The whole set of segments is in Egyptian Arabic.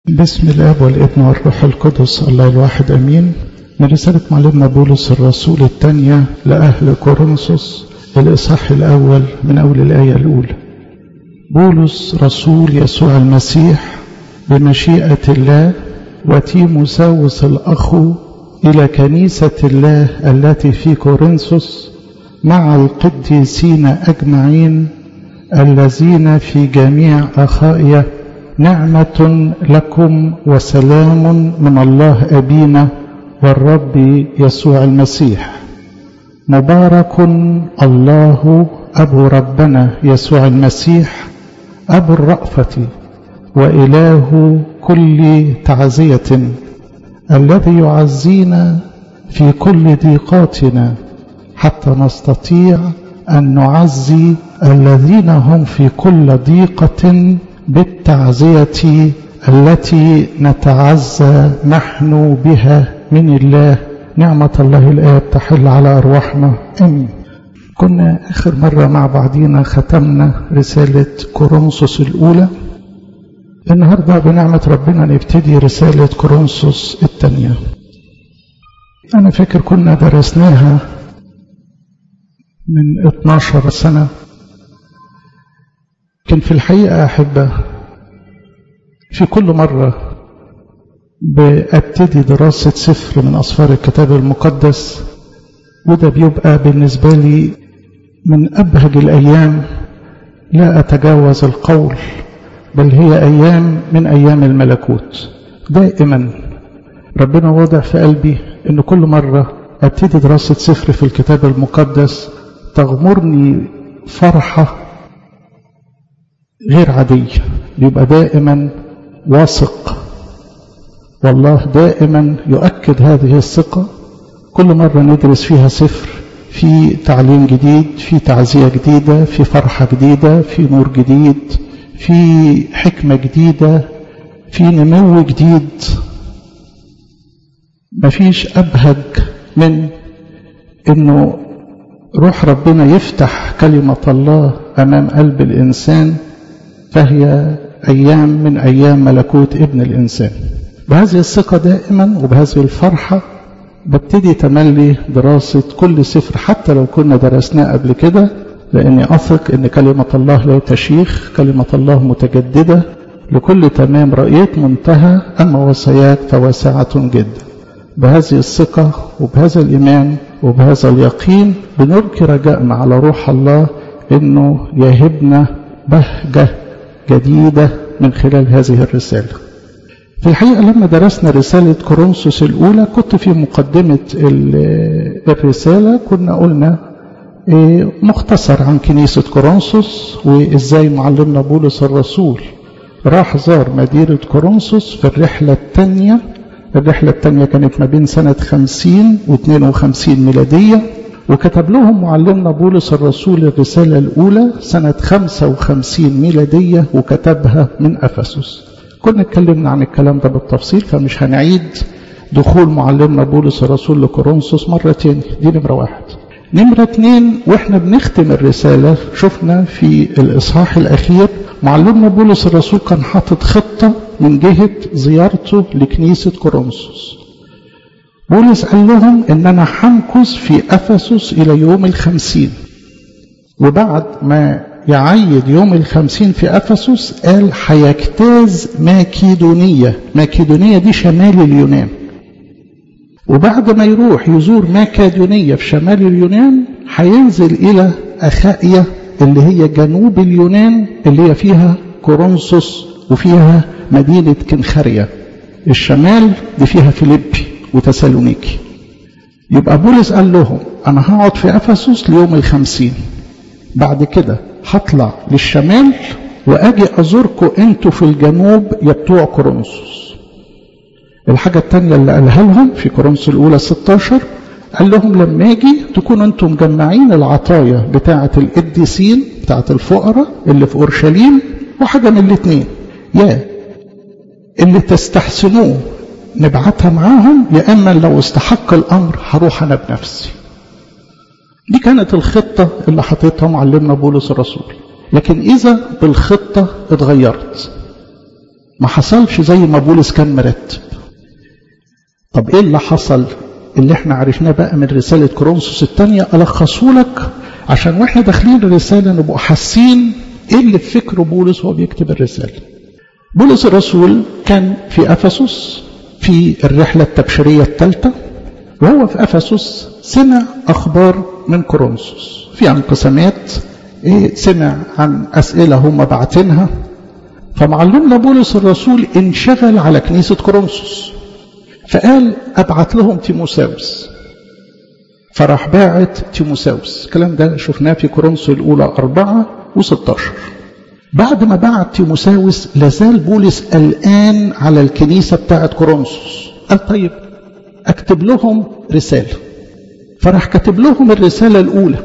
بسم الاب والابن والروح القدس الله الواحد امين من رسالة معلمنا بولس الرسول الثانية لأهل كورنثوس الإصحاح الأول من أول الآية الأولى بولس رسول يسوع المسيح بمشيئة الله وتيموساوس الأخ إلى كنيسة الله التي في كورنثوس مع القديسين أجمعين الذين في جميع أخائية نعمة لكم وسلام من الله أبينا والرب يسوع المسيح مبارك الله أبو ربنا يسوع المسيح أبو الرأفة وإله كل تعزية الذي يعزينا في كل ضيقاتنا حتى نستطيع أن نعزي الذين هم في كل ضيقة بالتعزية التي نتعزى نحن بها من الله نعمة الله الآب تحل على أرواحنا أمين كنا آخر مرة مع بعضينا ختمنا رسالة كورنثوس الأولى النهاردة بنعمة ربنا نبتدي رسالة كورنثوس الثانية أنا فاكر كنا درسناها من 12 سنة لكن في الحقيقة أحبة في كل مرة بأبتدي دراسة سفر من أسفار الكتاب المقدس وده بيبقى بالنسبة لي من أبهج الأيام لا أتجاوز القول بل هي أيام من أيام الملكوت دائما ربنا واضع في قلبي أن كل مرة أبتدي دراسة سفر في الكتاب المقدس تغمرني فرحة غير عادية بيبقى دائما واثق والله دائما يؤكد هذه الثقة كل مرة ندرس فيها سفر في تعليم جديد في تعزية جديدة في فرحة جديدة في نور جديد في حكمة جديدة في نمو جديد مفيش أبهج من أنه روح ربنا يفتح كلمة الله أمام قلب الإنسان فهي أيام من أيام ملكوت ابن الإنسان بهذه الثقة دائما وبهذه الفرحة ببتدي تملي دراسة كل سفر حتى لو كنا درسناه قبل كده لأني أثق أن كلمة الله لا تشيخ كلمة الله متجددة لكل تمام رأيت منتهى أما وصاياك فواسعة جدا بهذه الثقة وبهذا الإيمان وبهذا اليقين بنلقي رجائنا على روح الله أنه يهبنا بهجة جديدة من خلال هذه الرسالة في الحقيقة لما درسنا رسالة كورنثوس الأولى كنت في مقدمة الرسالة كنا قلنا مختصر عن كنيسة كورنثوس وإزاي معلمنا بولس الرسول راح زار مدينة كورنثوس في الرحلة الثانية الرحلة الثانية كانت ما بين سنة 50 و 52 ميلادية وكتب لهم معلمنا بولس الرسول الرسالة الأولى سنة 55 ميلادية وكتبها من أفسس كنا اتكلمنا عن الكلام ده بالتفصيل فمش هنعيد دخول معلمنا بولس الرسول لكورنثوس مرة تاني دي نمرة واحد نمرة اتنين واحنا بنختم الرسالة شفنا في الإصحاح الأخير معلمنا بولس الرسول كان حاطط خطة من جهة زيارته لكنيسة كورنثوس بولس قال لهم ان انا همكث في افسس الى يوم الخمسين وبعد ما يعيد يوم الخمسين في افسس قال هيجتاز ماكيدونية ماكيدونية دي شمال اليونان وبعد ما يروح يزور ماكيدونية في شمال اليونان هينزل الى اخائية اللي هي جنوب اليونان اللي هي فيها كورنثوس وفيها مدينة كنخرية الشمال دي فيها فيليبي وتسالونيكي يبقى بولس قال لهم أنا هقعد في أفسس ليوم الخمسين بعد كده هطلع للشمال وأجي أزوركم أنتوا في الجنوب يا بتوع كورنثوس الحاجة التانية اللي قالها لهم في كورنثوس الأولى 16 قال لهم لما أجي تكونوا أنتم مجمعين العطايا بتاعة القديسين بتاعة الفقراء اللي في أورشليم وحاجة من الاتنين يا اللي تستحسنوه نبعتها معاهم يا اما لو استحق الامر هروح انا بنفسي دي كانت الخطه اللي حطيتها معلمنا بولس الرسول لكن اذا بالخطه اتغيرت ما حصلش زي ما بولس كان مرتب طب ايه اللي حصل اللي احنا عرفناه بقى من رسالة كورنثوس الثانية ألخصه لك عشان واحنا داخلين الرسالة نبقى حاسين ايه اللي في فكر بولس وهو بيكتب الرسالة بولس الرسول كان في أفسس في الرحلة التبشيرية الثالثة وهو في أفسس سمع أخبار من كورنثوس في انقسامات إيه سمع عن أسئلة هم بعتنها فمعلمنا بولس الرسول انشغل على كنيسة كورنثوس فقال أبعت لهم تيموساوس فراح باعت تيموساوس الكلام ده شفناه في كورنثوس الأولى أربعة وستاشر بعد ما بعت تيموساوس لازال بولس قلقان على الكنيسة بتاعت كورنثوس قال طيب أكتب لهم رسالة فراح كاتب لهم الرسالة الأولى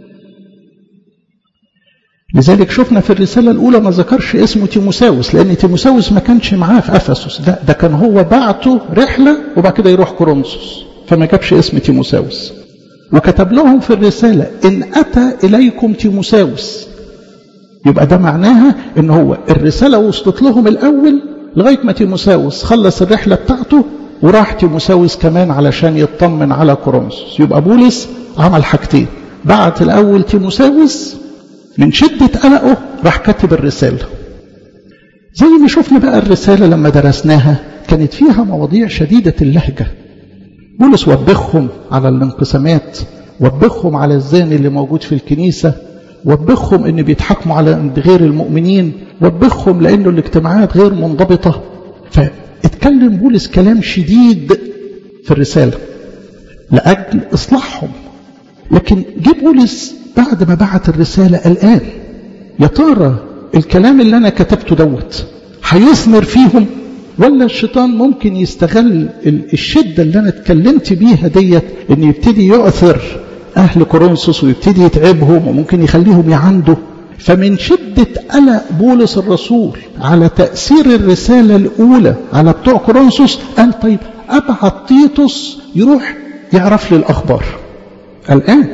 لذلك شفنا في الرسالة الأولى ما ذكرش اسمه تيموساوس لأن تيموساوس ما كانش معاه في أفسس ده, ده كان هو بعته رحلة وبعد كده يروح كورنثوس فما جابش اسم تيموساوس وكتب لهم في الرسالة إن أتى إليكم تيموساوس يبقى ده معناها إن هو الرسالة وصلت لهم الأول لغاية ما تيموساوس خلص الرحلة بتاعته وراح تيموساوس كمان علشان يطمن على كورنثوس يبقى بولس عمل حاجتين بعت الأول تيموساوس من شدة قلقه راح كاتب الرسالة زي ما شفنا بقى الرسالة لما درسناها كانت فيها مواضيع شديدة اللهجة بولس وبخهم على الانقسامات وبخهم على الزاني اللي موجود في الكنيسة وبخهم ان بيتحكموا على غير المؤمنين وبخهم لانه الاجتماعات غير منضبطة فاتكلم بولس كلام شديد في الرسالة لأجل إصلاحهم لكن جه بولس بعد ما بعت الرسالة الآن يا ترى الكلام اللي أنا كتبته دوت هيثمر فيهم ولا الشيطان ممكن يستغل الشدة اللي أنا اتكلمت بيها ديت إن يبتدي يؤثر أهل كورنثوس ويبتدي يتعبهم وممكن يخليهم يعندوا فمن شدة قلق بولس الرسول على تأثير الرسالة الأولى على بتوع كورنثوس قال طيب أبعت تيتوس يروح يعرف لي الأخبار الآن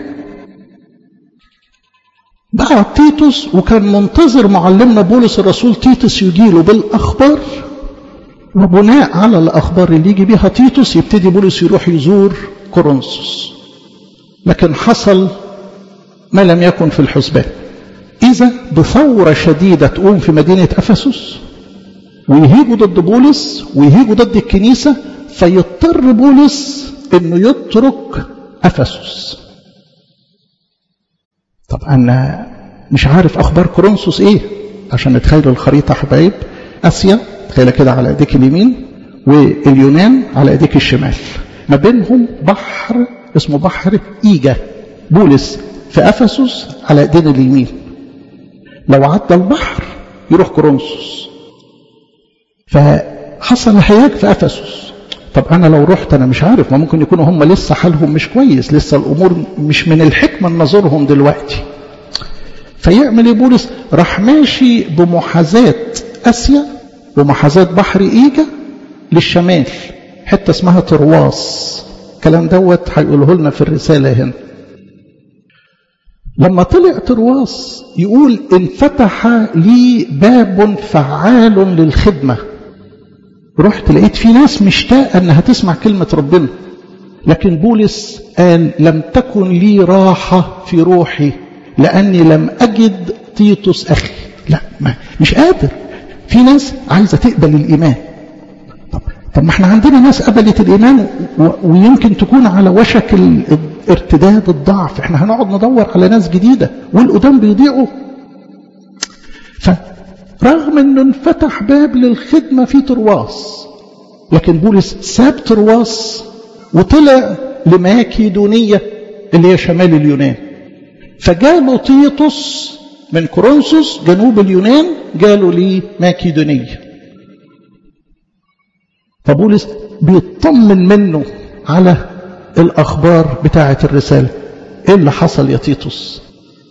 بعت تيتوس وكان منتظر معلمنا بولس الرسول تيتوس يجيله بالأخبار وبناء على الأخبار اللي يجي بيها تيتوس يبتدي بولس يروح يزور كورنثوس لكن حصل ما لم يكن في الحسبان إذا بثورة شديدة تقوم في مدينة أفسس ويهيجوا ضد بولس ويهيجوا ضد الكنيسة فيضطر بولس انه يترك افسس طب انا مش عارف اخبار كورنثوس ايه عشان نتخيل الخريطه حبايب اسيا تخيلها كده على ايديك اليمين واليونان على ايديك الشمال ما بينهم بحر اسمه بحر ايجا بولس في افسس على ايدينا اليمين لو عدى البحر يروح كورنثوس فحصل هياج في افسس طب انا لو رحت انا مش عارف ما ممكن يكونوا هم لسه حالهم مش كويس لسه الامور مش من الحكمه نظرهم دلوقتي فيعمل ايه بولس راح ماشي بمحاذاه اسيا ومحاذاه بحر ايجا للشمال حته اسمها ترواس الكلام دوت هيقوله لنا في الرساله هنا لما طلع ترواس يقول انفتح لي باب فعال للخدمه رحت لقيت في ناس مشتاقة انها تسمع كلمة ربنا لكن بولس قال لم تكن لي راحة في روحي لأني لم أجد تيتوس أخي لا ما مش قادر في ناس عايزة تقبل الإيمان طب, طب ما احنا عندنا ناس قبلت الإيمان ويمكن تكون على وشك الارتداد الضعف احنا هنقعد ندور على ناس جديدة والقدام بيضيعوا رغم انه انفتح باب للخدمة في ترواس لكن بولس ساب ترواس وطلع لماكيدونية اللي هي شمال اليونان فجاله تيتوس من كورنثوس جنوب اليونان جاله لماكيدونية فبولس بيطمن منه على الأخبار بتاعة الرسالة إيه اللي حصل يا تيتوس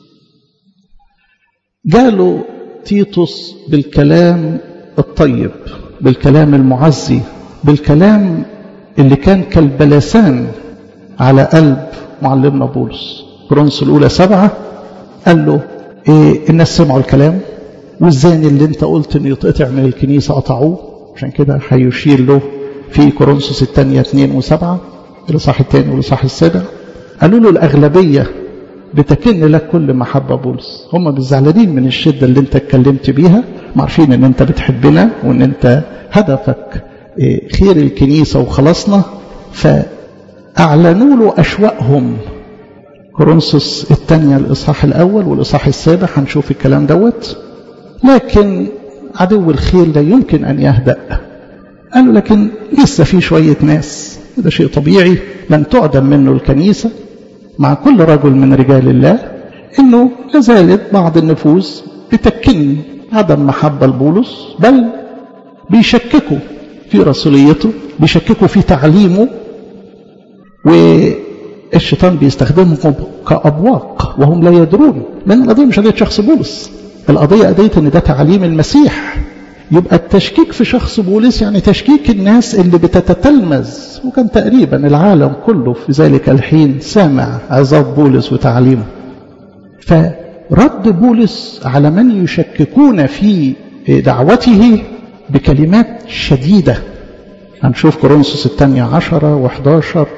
جاله تيتوس بالكلام الطيب بالكلام المعزي بالكلام اللي كان كالبلسان على قلب معلمنا بولس كورنثوس الأولى سبعة قال له إيه الناس سمعوا الكلام والزاني اللي انت قلت انه يتقطع من الكنيسة قطعوه عشان كده هيشير له في كورنثوس الثانية 2 و7 الإصحاح الثاني والإصحاح السابع قالوا له الأغلبية بتكن لك كل محبة بولس هم مش زعلانين من الشدة اللي انت اتكلمت بيها عارفين ان انت بتحبنا وان انت هدفك خير الكنيسة وخلاصنا فأعلنوا له أشواقهم كورنثوس الثانية الإصحاح الأول والإصحاح السابع هنشوف الكلام دوت لكن عدو الخير لا يمكن أن يهدأ قالوا لكن لسه في شوية ناس ده شيء طبيعي لن تعدم منه الكنيسة مع كل رجل من رجال الله انه لازالت بعض النفوس بتكن عدم محبة لبولس بل بيشككوا في رسوليته بيشككوا في تعليمه والشيطان بيستخدمهم كأبواق وهم لا يدرون لأن القضية مش قضية شخص بولس القضية قضية ان ده تعليم المسيح يبقى التشكيك في شخص بولس يعني تشكيك الناس اللي بتتتلمذ وكان تقريبا العالم كله في ذلك الحين سامع عظات بولس وتعليمه فرد بولس على من يشككون في دعوته بكلمات شديدة هنشوف كورنثوس الثانية عشرة وحداشر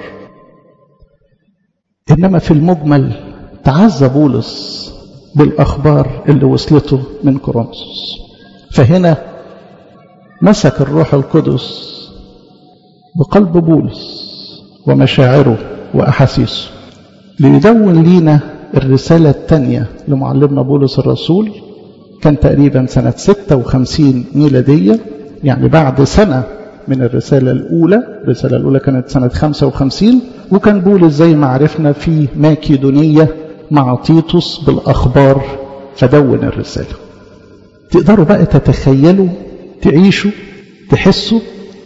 إنما في المجمل تعزى بولس بالأخبار اللي وصلته من كورنثوس فهنا مسك الروح القدس بقلب بولس ومشاعره وأحاسيسه ليدون لينا الرسالة الثانية لمعلمنا بولس الرسول كان تقريبا سنة 56 ميلادية يعني بعد سنة من الرسالة الأولى الرسالة الأولى كانت سنة 55 وكان بولس زي ما عرفنا في ماكيدونية مع تيتوس بالأخبار فدون الرسالة تقدروا بقى تتخيلوا تعيشوا تحسوا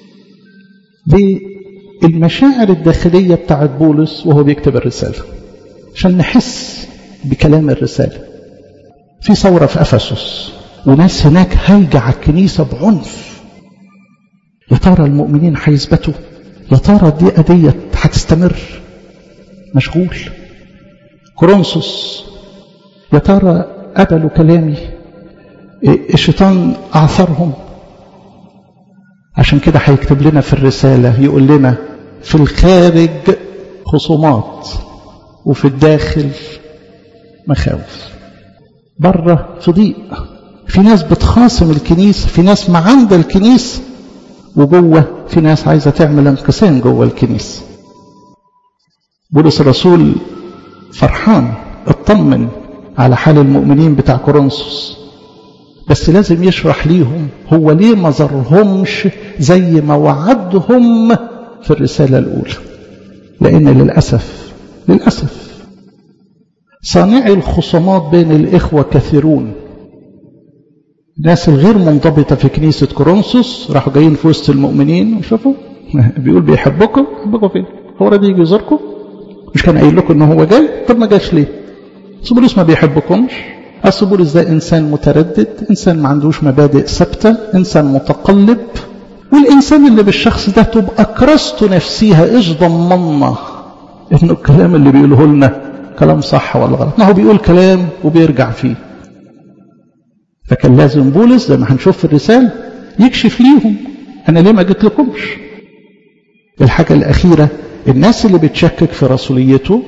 بالمشاعر الداخلية بتاعت بولس وهو بيكتب الرسالة عشان نحس بكلام الرسالة في ثورة في أفسس وناس هناك هايجة على الكنيسة بعنف يا ترى المؤمنين هيثبتوا يا ترى الدقيقة ديت هتستمر مشغول كورنثوس يا ترى قبلوا كلامي الشيطان أعثرهم عشان كده هيكتب لنا في الرسالة يقول لنا في الخارج خصومات وفي الداخل مخاوف بره في ضيق في ناس بتخاصم الكنيسة في ناس ما عند الكنيسة وجوه في ناس عايزة تعمل انقسام جوه الكنيسة بولس الرسول فرحان اطمن على حال المؤمنين بتاع كورنثوس بس لازم يشرح ليهم هو ليه ما زرهمش زي ما وعدهم في الرسالة الأولى لأن للأسف للأسف صانعي الخصومات بين الإخوة كثيرون الناس الغير منضبطة في كنيسة كورنثوس راحوا جايين في وسط المؤمنين وشوفوا بيقول بيحبكم يحبكم فين هو راضي يجي يزوركم مش كان قايل لكم ان هو جاي طب ما جاش ليه بولس ما بيحبكمش اصل بولس ده انسان متردد انسان ما عندوش مبادئ ثابته انسان متقلب والانسان اللي بالشخص ده تبقى كرسته نفسيها ايش ضمنا انه الكلام اللي بيقوله لنا كلام صح ولا غلط ما هو بيقول كلام وبيرجع فيه فكان لازم بولس زي ما هنشوف في الرسالة يكشف ليهم أنا ليه ما جيت لكمش الحاجة الأخيرة الناس اللي بتشكك في رسوليته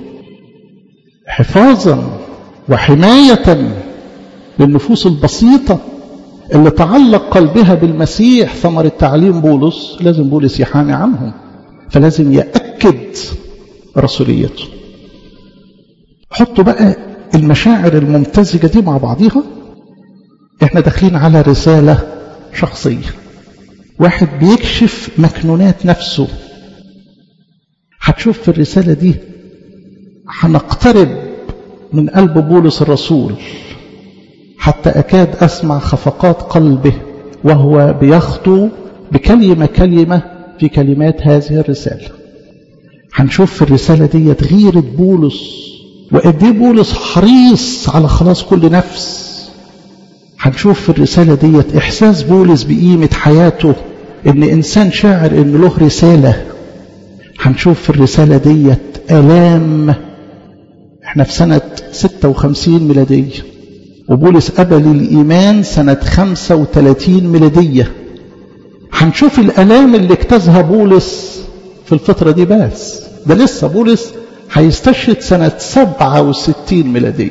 حفاظا وحماية للنفوس البسيطة اللي تعلق قلبها بالمسيح ثمر التعليم بولس لازم بولس يحامي عنهم فلازم يأكد رسوليته حطوا بقى المشاعر الممتزجة دي مع بعضيها احنا داخلين على رسالة شخصية واحد بيكشف مكنونات نفسه هتشوف في الرسالة دي هنقترب من قلب بولس الرسول حتى أكاد أسمع خفقات قلبه وهو بيخطو بكلمة كلمة في كلمات هذه الرسالة هنشوف في الرسالة دي غيرة بولس وقد ايه بولس حريص على خلاص كل نفس هنشوف في الرسالة ديت إحساس بولس بقيمة حياته إن إنسان شاعر إن له رسالة هنشوف في الرسالة ديت آلام احنا في سنة 56 ميلادية وبولس قبل الإيمان سنة 35 ميلادية هنشوف الآلام اللي اجتازها بولس في الفترة دي بس ده لسه بولس هيستشهد سنة 67 ميلادية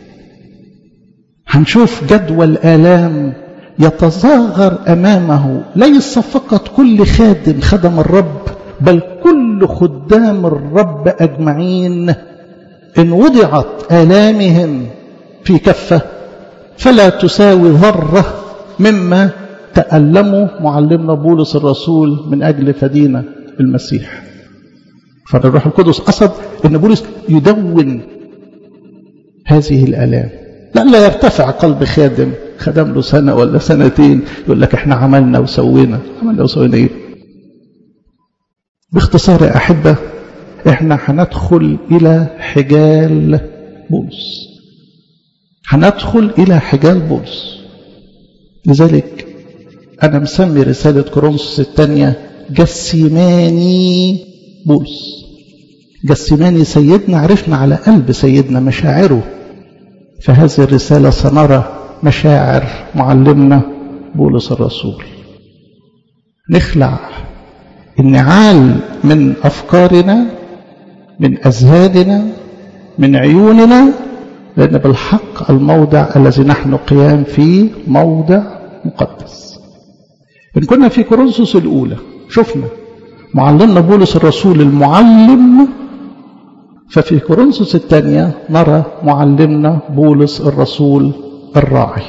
هنشوف جدول آلام يتظاهر أمامه ليس فقط كل خادم خدم الرب بل كل خدام الرب أجمعين إن وضعت آلامهم في كفة فلا تساوي ذرة مما تألمه معلمنا بولس الرسول من أجل فدينا المسيح فالروح القدس قصد أن بولس يدون هذه الآلام لألا يرتفع قلب خادم خدم له سنة ولا سنتين يقول لك احنا عملنا وسوينا عملنا وسوينا ايه باختصار يا أحبة احنا هندخل إلى حجال بولس هندخل إلى حجال بولس لذلك أنا مسمي رسالة كورنثوس الثانية جسيماني بولس جسيماني سيدنا عرفنا على قلب سيدنا مشاعره فهذه الرسالة سنرى مشاعر معلمنا بولس الرسول نخلع النعال من أفكارنا من أذهاننا من عيوننا لأن بالحق الموضع الذي نحن قيام فيه موضع مقدس إن كنا في كورنثوس الأولى شفنا معلمنا بولس الرسول المعلم ففي كورنثوس الثانية نرى معلمنا بولس الرسول الراعي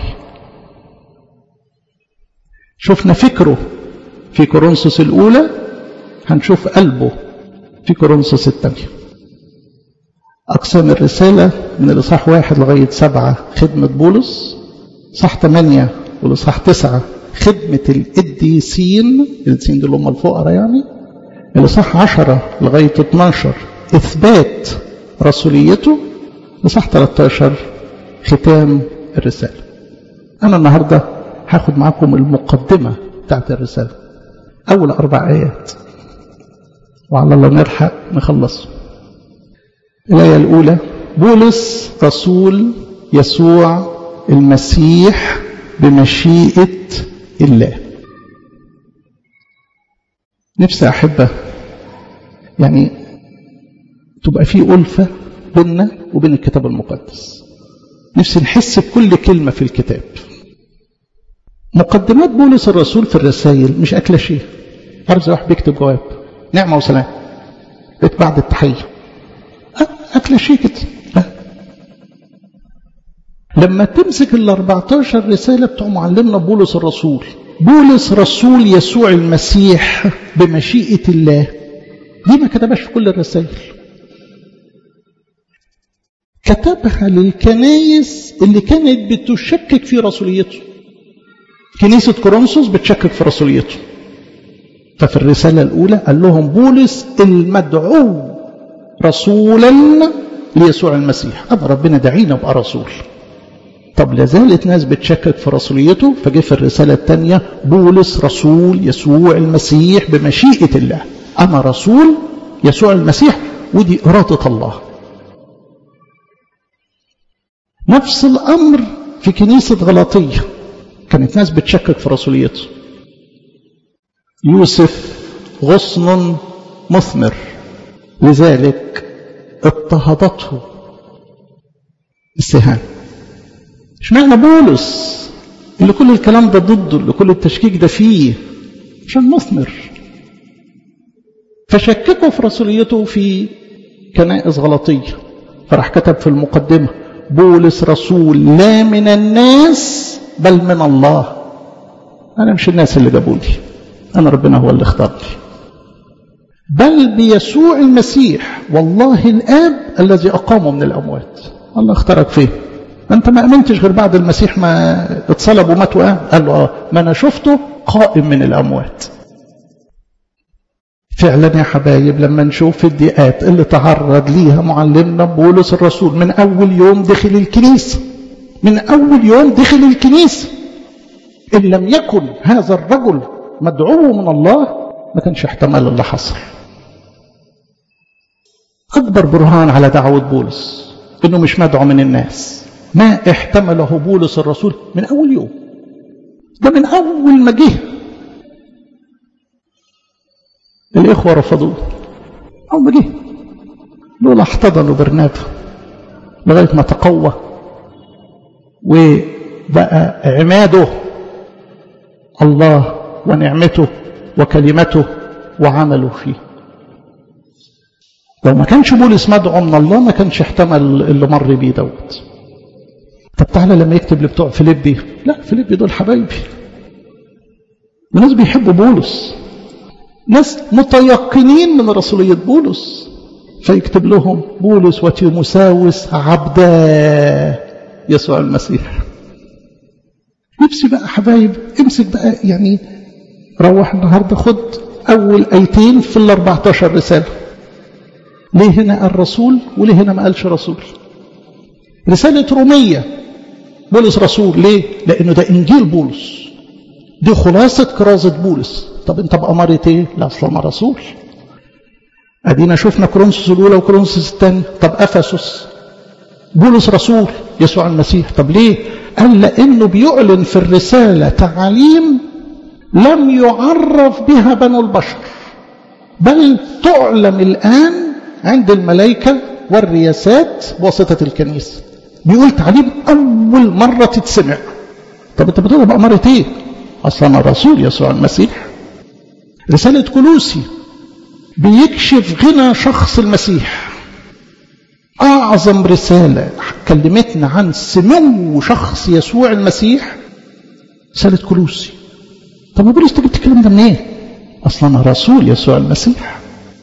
شفنا فكره في كورنثوس الأولى هنشوف قلبه في كورنثوس الثانية أقسام الرسالة من الإصحاح واحد لغاية سبعة خدمة بولس صح ثمانية والإصحاح تسعة خدمة القديسين القديسين دول هم الفقراء يعني الإصحاح عشرة لغاية 12 إثبات رسوليته الإصحاح 13 ختام الرسالة أنا النهاردة هاخد معاكم المقدمة بتاعت الرسالة أول أربع آيات وعلى الله نلحق نخلصه الآية الأولى بولس رسول يسوع المسيح بمشيئة الله نفسي أحبه يعني تبقى في ألفة بيننا وبين الكتاب المقدس نفسي نحس بكل كلمة في الكتاب مقدمات بولس الرسول في الرسائل مش أكل شيء عارف زي واحد بيكتب جواب نعمة وسلام بيت بعد التحية أكل شيء كده لا لما تمسك ال 14 رسالة بتوع معلمنا بولس الرسول بولس رسول يسوع المسيح بمشيئة الله دي ما كتبهاش في كل الرسائل كتبها للكنايس اللي كانت بتشكك في رسوليته كنيسة كورنثوس بتشكك في رسوليته ففي الرسالة الأولى قال لهم بولس المدعو رسولا ليسوع المسيح أنا ربنا دعينا بقى رسول طب لازالت ناس بتشكك في رسوليته فجه في الرسالة الثانية بولس رسول يسوع المسيح بمشيئة الله أنا رسول يسوع المسيح ودي إرادة الله نفس الأمر في كنيسة غلاطية كانت ناس بتشكك في رسوليته يوسف غصن مثمر لذلك اضطهدته السهام اشمعنى بولس اللي كل الكلام ده ضده اللي كل التشكيك ده فيه عشان مثمر فشككوا في رسوليته في كنائس غلطية فراح كتب في المقدمة بولس رسول لا من الناس بل من الله أنا مش الناس اللي جابوني أنا ربنا هو اللي اختارني بل بيسوع المسيح والله الآب الذي أقامه من الأموات الله اختارك فين أنت ما أمنتش غير بعد المسيح ما اتصلب ومات وقام قال له آه ما أنا شفته قائم من الأموات فعلا يا حبايب لما نشوف الضيقات اللي تعرض ليها معلمنا بولس الرسول من أول يوم دخل الكنيسة من أول يوم دخل الكنيسة إن لم يكن هذا الرجل مدعو من الله ما كانش احتمال اللي حصل أكبر برهان على دعوة بولس إنه مش مدعو من الناس ما احتمله بولس الرسول من أول يوم ده من أول ما جه الإخوة رفضوه أو ما جه لولا احتضنوا برنابا لغاية ما تقوى وبقى عماده الله ونعمته وكلمته وعمله فيه لو ما كانش بولس مدعو من الله ما كانش احتمل اللي مر بيه دوت طب تعالى لما يكتب لبتوع فيليبي لا فيليبي دول حبايبي وناس بيحبوا بولس ناس متيقنين من رسولية بولس فيكتب لهم بولس وتيموساوس عبدا يسوع المسيح نفسي بقى حبايب امسك بقى يعني روح النهاردة خد أول أيتين في ال 14 رسالة ليه هنا قال رسول وليه هنا ما قالش رسول رسالة رومية بولس رسول ليه لأنه ده إنجيل بولس دي خلاصة كرازة بولس طب انت بأمارة ايه لا اصلا ما رسول ادينا شفنا كورنثوس الاولى وكورنثوس الثانيه طب افسس بولس رسول يسوع المسيح طب ليه قال لانه بيعلن في الرساله تعاليم لم يعرف بها بنو البشر بل تعلم الان عند الملائكه والرياسات بواسطه الكنيسه بيقول تعليم اول مره تتسمع طب انت بتقول بأمارة ايه اصلا انا رسول يسوع المسيح رساله كلوسي بيكشف غنى شخص المسيح أعظم رسالة كلمتنا عن سمو شخص يسوع المسيح رسالة كلوسي طب بولس انت جبت الكلام ده منين؟ إيه؟ أصلا أنا رسول يسوع المسيح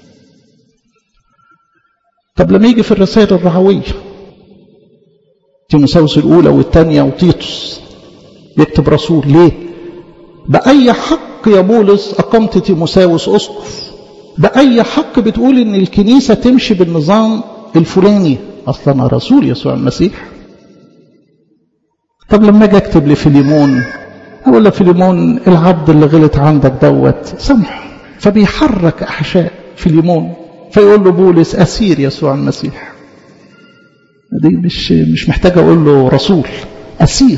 طب لما يجي في الرسائل الرعوية تيموساوس الأولى والثانية وتيتوس يكتب رسول ليه؟ بأي حق يا بولس أقمت تيموساوس أسقف بأي حق بتقول إن الكنيسة تمشي بالنظام الفلاني أصلا أنا رسول يسوع المسيح طب لما أجي أكتب لفيليمون أقول لفيليمون العبد اللي غلط عندك دوت سامحه فبيحرك أحشاء فيليمون فيقول له بولس أسير يسوع المسيح دي مش مش محتاج أقول له رسول أسير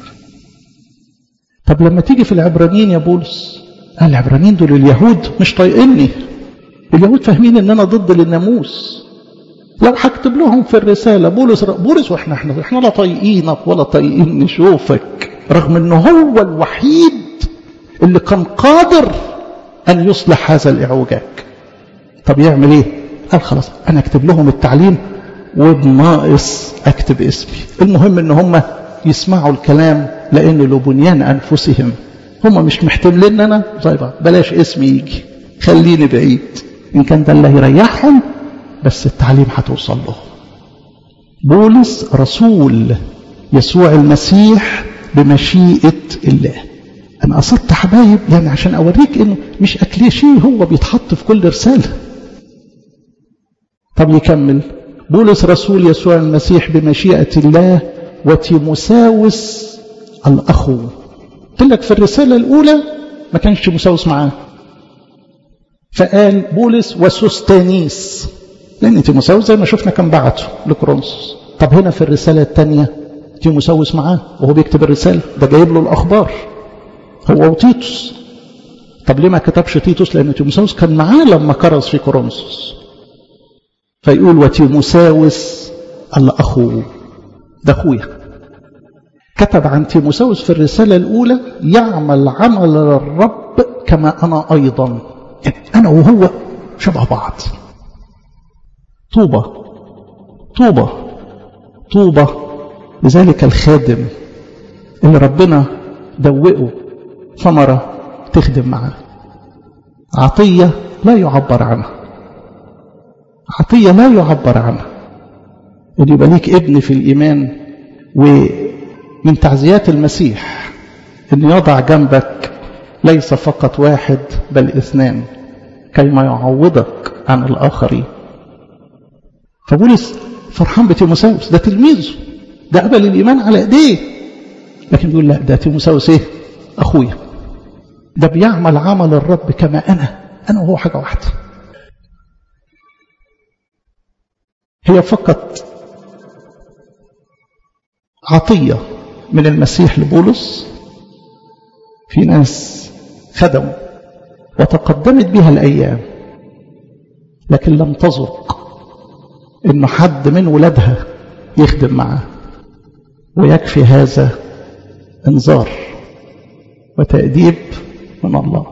طب لما تيجي في العبرانيين يا بولس قال العبرانيين دول اليهود مش طايقيني اليهود فاهمين ان انا ضد الناموس لو هكتب لهم في الرساله بولس بولس واحنا احنا احنا لا طايقينك ولا طايقين نشوفك رغم انه هو الوحيد اللي كان قادر ان يصلح هذا الاعوجاج طب يعمل ايه قال خلاص انا اكتب لهم التعليم وبناقص اكتب اسمي المهم ان هم يسمعوا الكلام لانه لبنيان انفسهم هم مش محتملين انا طيب بلاش اسمي يجي خليني بعيد ان كان ده اللي هيريحهم بس التعليم هتوصل لهم بولس رسول يسوع المسيح بمشيئة الله أنا قصدت حبايب يعني عشان أوريك إنه مش أكليشيه هو بيتحط في كل رسالة طب يكمل بولس رسول يسوع المسيح بمشيئة الله وتيموساوس الأخو قلت لك في الرسالة الأولى ما كانش تيموساوس معاه فقال بولس وسوستانيس لأن تيموساوس زي ما شفنا كان بعته لكورنثوس طب هنا في الرسالة الثانية تيموساوس معاه وهو بيكتب الرسالة ده جايب له الأخبار هو وتيتوس طب ليه ما كتبش تيتوس لأن تيموساوس كان معاه لما كرز في كورنثوس فيقول وتيموساوس الأخو ده أخويا كتب عن تيموساوس في الرسالة الأولى يعمل عمل الرب كما أنا أيضا يعني أنا وهو شبه بعض طوبة طوبة طوبة لذلك الخادم اللي ربنا دوقه ثمرة تخدم معاه عطية لا يعبر عنها عطية لا يعبر عنها ان يبقى ليك ابن في الإيمان ومن تعزيات المسيح أن يضع جنبك ليس فقط واحد بل اثنان كيما يعوضك عن الآخرين فبولس فرحان بتيموساوس ده تلميذه ده قبل الإيمان على إيديه لكن بيقول لا ده تيموساوس إيه أخويا ده بيعمل عمل الرب كما أنا أنا وهو حاجة واحدة هي فقط عطية من المسيح لبولس في ناس خدموا وتقدمت بها الأيام لكن لم تذق انه حد من ولادها يخدم معاه ويكفي هذا انذار وتأديب من الله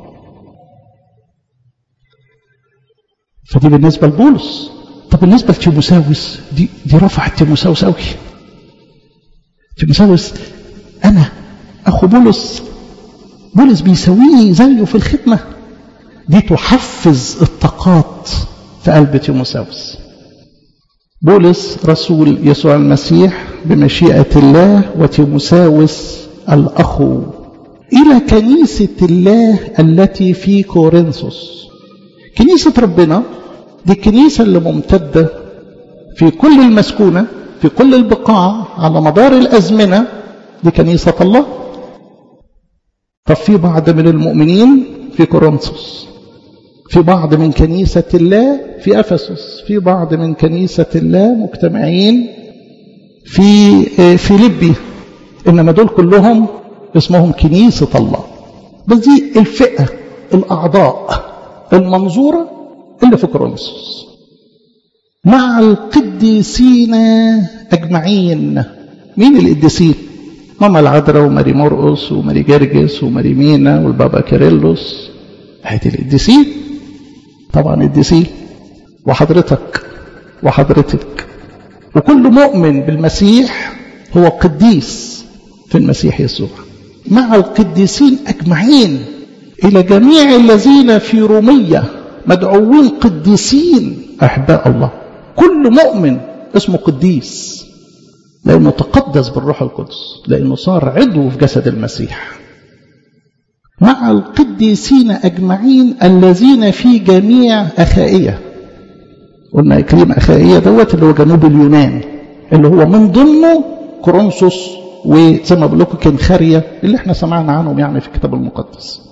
فدي بالنسبة لبولس طب بالنسبة لتيموساوس دي, دي رفعت تيموساوس قوي تيموساوس أنا أخو بولس بولس بيسويني زيه في الخدمة دي تحفز الطاقات في قلب تيموساوس بولس رسول يسوع المسيح بمشيئة الله وتيموساوس الأخو إلى كنيسة الله التي في كورنثوس كنيسة ربنا دي الكنيسة اللي ممتدة في كل المسكونة في كل البقاع على مدار الأزمنة دي كنيسة الله طب في بعض من المؤمنين في كورنثوس في بعض من كنيسة الله في أفسس في بعض من كنيسة الله مجتمعين في فيليبي إنما دول كلهم اسمهم كنيسة الله بس دي الفئة الأعضاء المنظورة اللي في كورنثوس مع القديسين أجمعين مين القديسين؟ ماما العذراء وماري مرقس وماري جرجس وماري مينا والبابا كيرلس هاتي القديسين طبعا القديسين وحضرتك وحضرتك وكل مؤمن بالمسيح هو قديس في المسيح يسوع مع القديسين أجمعين إلى جميع الذين في رومية مدعوين قديسين أحباء الله كل مؤمن اسمه قديس لأنه تقدس بالروح القدس لأنه صار عضو في جسد المسيح مع القديسين أجمعين الذين في جميع أخائية قلنا إكليم أخائية دوت اللي هو جنوب اليونان اللي هو من ضمنه كورنثوس وزي ما بقول لكم كنخارية اللي احنا سمعنا عنهم يعني في الكتاب المقدس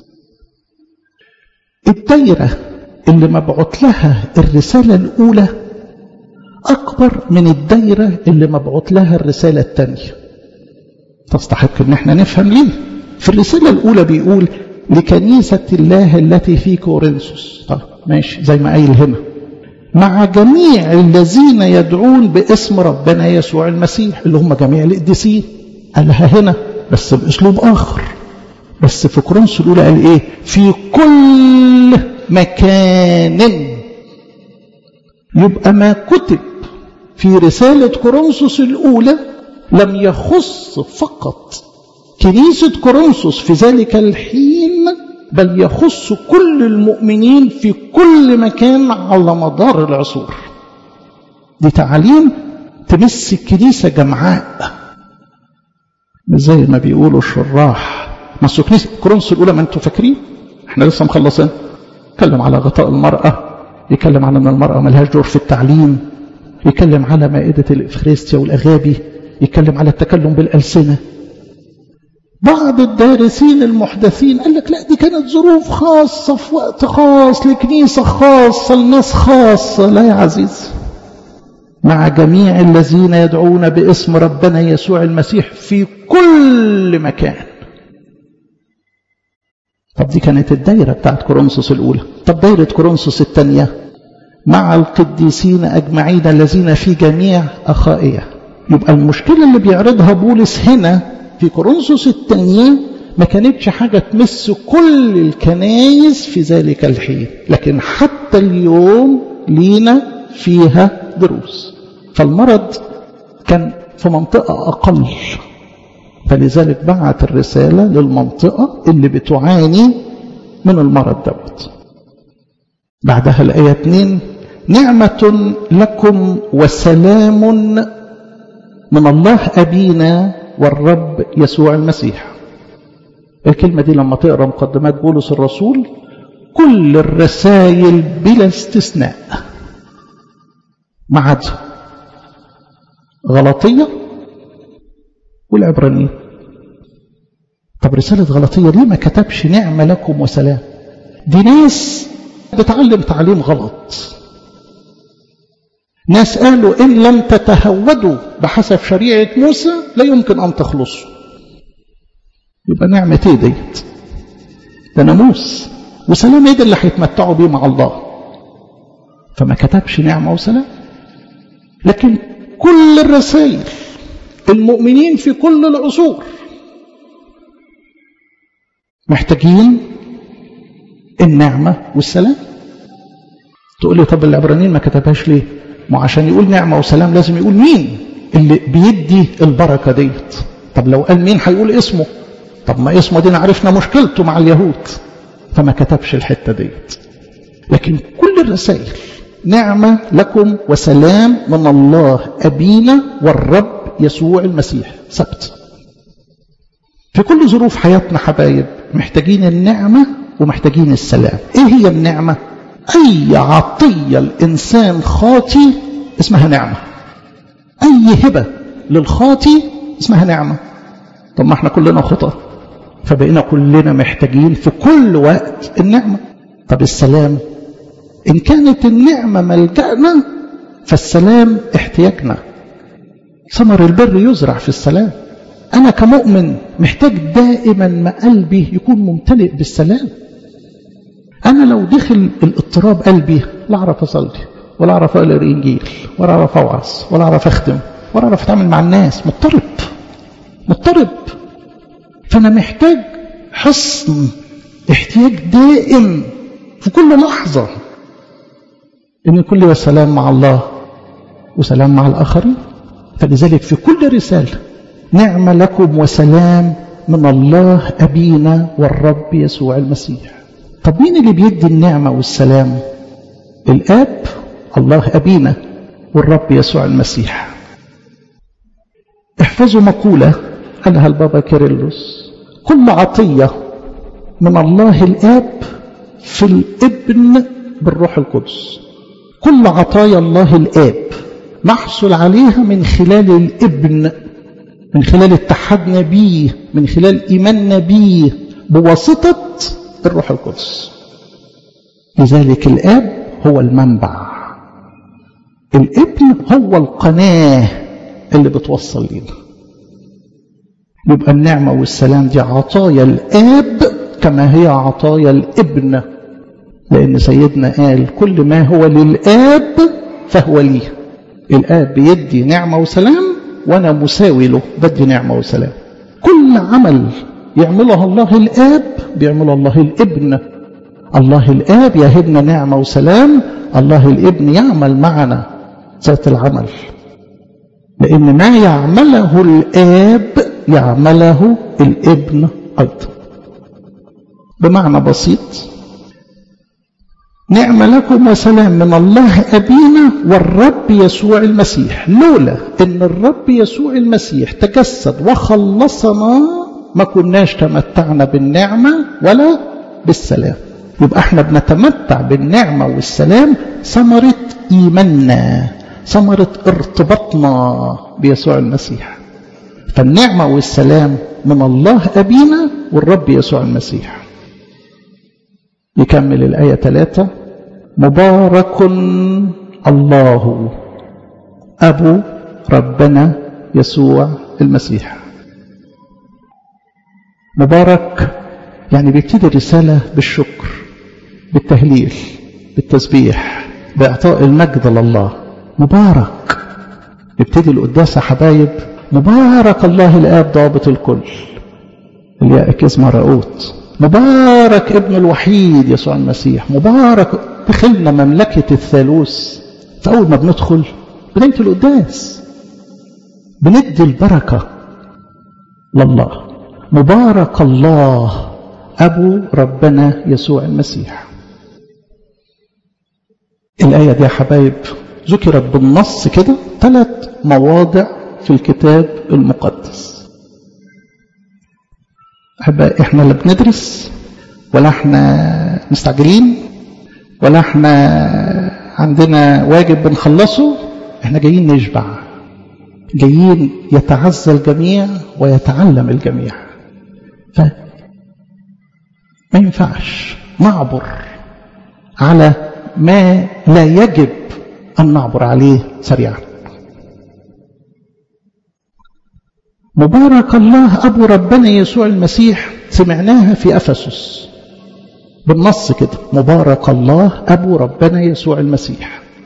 الدايرة اللي مبعوث لها الرسالة الأولى أكبر من الدايرة اللي مبعوث لها الرسالة الثانية تستحق ان احنا نفهم ليه في الرسالة الأولى بيقول لكنيسة الله التي في كورنثوس طيب ماشي زي ما قايل هنا مع جميع الذين يدعون باسم ربنا يسوع المسيح اللي هم جميع القديسين قالها هنا بس بأسلوب آخر بس في كورنثوس الأولى قال إيه في كل مكان يبقى ما كتب في رسالة كورنثوس الأولى لم يخص فقط كنيسة كورنثوس في ذلك الحين بل يخص كل المؤمنين في كل مكان على مدار العصور دي تعاليم تمس الكنيسة جمعاء زي ما بيقولوا الشراح ما كنيسة كورنثوس الأولى ما انتوا فاكرين احنا لسه مخلصين يتكلم على غطاء المرأة يتكلم على أن المرأة ملهاش دور في التعليم يتكلم على مائدة الإفخارستيا والأغابي يتكلم على التكلم بالألسنة بعض الدارسين المحدثين قال لك لا دي كانت ظروف خاصة في وقت خاص لكنيسة خاصة لناس خاصة لا يا عزيز مع جميع الذين يدعون باسم ربنا يسوع المسيح في كل مكان طب دي كانت الدايرة بتاعت كورنثوس الأولى طب دايرة كورنثوس الثانية مع القديسين أجمعين الذين في جميع أخائية يبقى المشكلة اللي بيعرضها بولس هنا في كورنثوس الثانية ما كانتش حاجة تمس كل الكنايس في ذلك الحين لكن حتى اليوم لينا فيها دروس فالمرض كان في منطقة أقل فلذلك بعت الرسالة للمنطقة اللي بتعاني من المرض دوت بعدها الآية 2 نعمة لكم وسلام من الله أبينا والرب يسوع المسيح الكلمة دي لما تقرأ مقدمات بولس الرسول كل الرسائل بلا استثناء ما عدا غلطية والعبرانية طب رسالة غلطية ليه ما كتبش نعمة لكم وسلام دي ناس بتعلم تعليم غلط ناس قالوا إن لم تتهودوا بحسب شريعة موسى لا يمكن أن تخلصوا يبقى نعمة ايه ديت ده ناموس وسلام ايه ده اللي هيتمتعوا بيه مع الله فما كتبش نعمة وسلام لكن كل الرسائل المؤمنين في كل العصور محتاجين النعمة والسلام تقول لي طب العبرانيين ما كتبهاش ليه ما عشان يقول نعمة وسلام لازم يقول مين اللي بيدي البركة ديت طب لو قال مين هيقول اسمه طب ما اسمه دي عرفنا مشكلته مع اليهود فما كتبش الحتة ديت لكن كل الرسائل نعمة لكم وسلام من الله أبينا والرب يسوع المسيح سبت في كل ظروف حياتنا حبايب محتاجين النعمة ومحتاجين السلام ايه هي النعمة اي عطية الانسان خاطي اسمها نعمة اي هبة للخاطي اسمها نعمة طب ما احنا كلنا خطأ فبقينا كلنا محتاجين في كل وقت النعمة طب السلام إن كانت النعمة ملجأنا فالسلام احتياجنا ثمر البر يزرع في السلام أنا كمؤمن محتاج دائما ما قلبي يكون ممتلئ بالسلام أنا لو دخل الاضطراب قلبي لا أعرف أصلي ولا أعرف أقرأ الإنجيل ولا أعرف أوعظ ولا أعرف أخدم ولا أعرف أتعامل مع الناس مضطرب مضطرب فأنا محتاج حصن احتياج دائم في كل لحظة إن يكون لي سلام مع الله وسلام مع الآخرين فلذلك في كل رسالة نعمة لكم وسلام من الله أبينا والرب يسوع المسيح طب مين اللي بيدي النعمة والسلام الآب الله أبينا والرب يسوع المسيح احفظوا مقولة قالها البابا كيرلس كل عطية من الله الآب في الابن بالروح القدس كل عطايا الله الآب نحصل عليها من خلال الابن من خلال اتحادنا بيه من خلال إيماننا بيه بواسطة الروح القدس لذلك الآب هو المنبع الابن هو القناة اللي بتوصل لنا يبقى النعمة والسلام دي عطايا الآب كما هي عطايا الابن لأن سيدنا قال كل ما هو للآب فهو لي الآب بيدي نعمة وسلام وأنا مساوي له بدي نعمة وسلام كل عمل يعمله الله الآب بيعمله الله الابن الله الآب يهبنا نعمة وسلام الله الابن يعمل معنا ذات العمل لأن ما يعمله الآب يعمله الابن أيضا بمعنى بسيط نعم لكم وسلام من الله أبينا والرب يسوع المسيح لولا أن الرب يسوع المسيح تجسد وخلصنا ما كناش تمتعنا بالنعمة ولا بالسلام يبقى احنا بنتمتع بالنعمة والسلام ثمرة إيماننا ثمرة ارتباطنا بيسوع المسيح فالنعمة والسلام من الله أبينا والرب يسوع المسيح يكمل الآية ثلاثة مبارك الله أبو ربنا يسوع المسيح مبارك يعني بيبتدي الرسالة بالشكر بالتهليل بالتسبيح بإعطاء المجد لله مبارك نبتدي القداسة حبايب مبارك الله الآب ضابط الكل الياء كزمة رؤوت مبارك ابن الوحيد يسوع المسيح مبارك دخلنا مملكة الثالوث فأول ما بندخل بداية القداس بندي البركة لله مبارك الله أبو ربنا يسوع المسيح الآية دي يا حبايب ذكرت بالنص كده ثلاث مواضع في الكتاب المقدس أحباء إحنا لا بندرس ولا إحنا مستعجلين ولا إحنا عندنا واجب بنخلصه إحنا جايين نشبع جايين يتعزى الجميع ويتعلم الجميع ف ما ينفعش نعبر على ما لا يجب أن نعبر عليه سريعا مبارك الله أبو ربنا يسوع المسيح سمعناها في أفسس بالنص كده مبارك الله أبو ربنا يسوع المسيح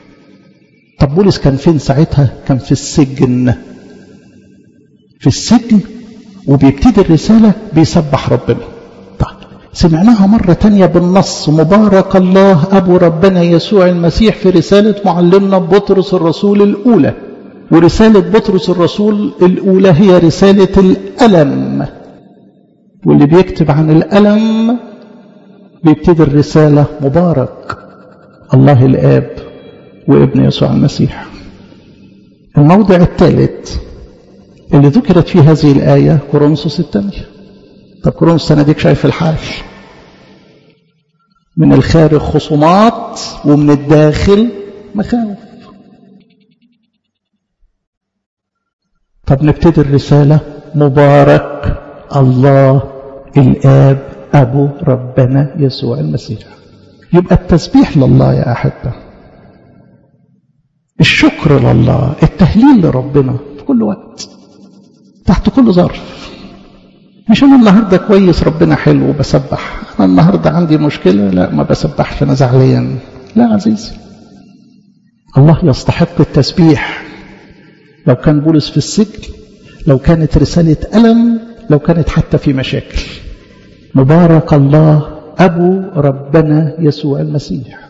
طب بولس كان فين ساعتها كان في السجن في السجن وبيبتدي الرسالة بيسبح ربنا طيب سمعناها مرة تانية بالنص مبارك الله أبو ربنا يسوع المسيح في رسالة معلمنا بطرس الرسول الأولى ورسالة بطرس الرسول الأولى هي رسالة الألم واللي بيكتب عن الألم بيبتدي الرسالة مبارك الله الآب وابن يسوع المسيح الموضع الثالث اللي ذكرت فيه هذه الآية كورنثوس الثانية طب كورنثوس أنا ديك شايف الحال من الخارج خصومات ومن الداخل مخاوف طب نبتدي الرسالة مبارك الله الآب أبو ربنا يسوع المسيح يبقى التسبيح لله يا أحبة الشكر لله التهليل لربنا في كل وقت تحت كل ظرف مش أنا النهاردة كويس ربنا حلو بسبح أنا النهاردة عندي مشكلة لا ما بسبحش أنا زعلان لا عزيزي الله يستحق التسبيح لو كان بولس في السجن لو كانت رسالة ألم لو كانت حتى في مشاكل مبارك الله أبو ربنا يسوع المسيح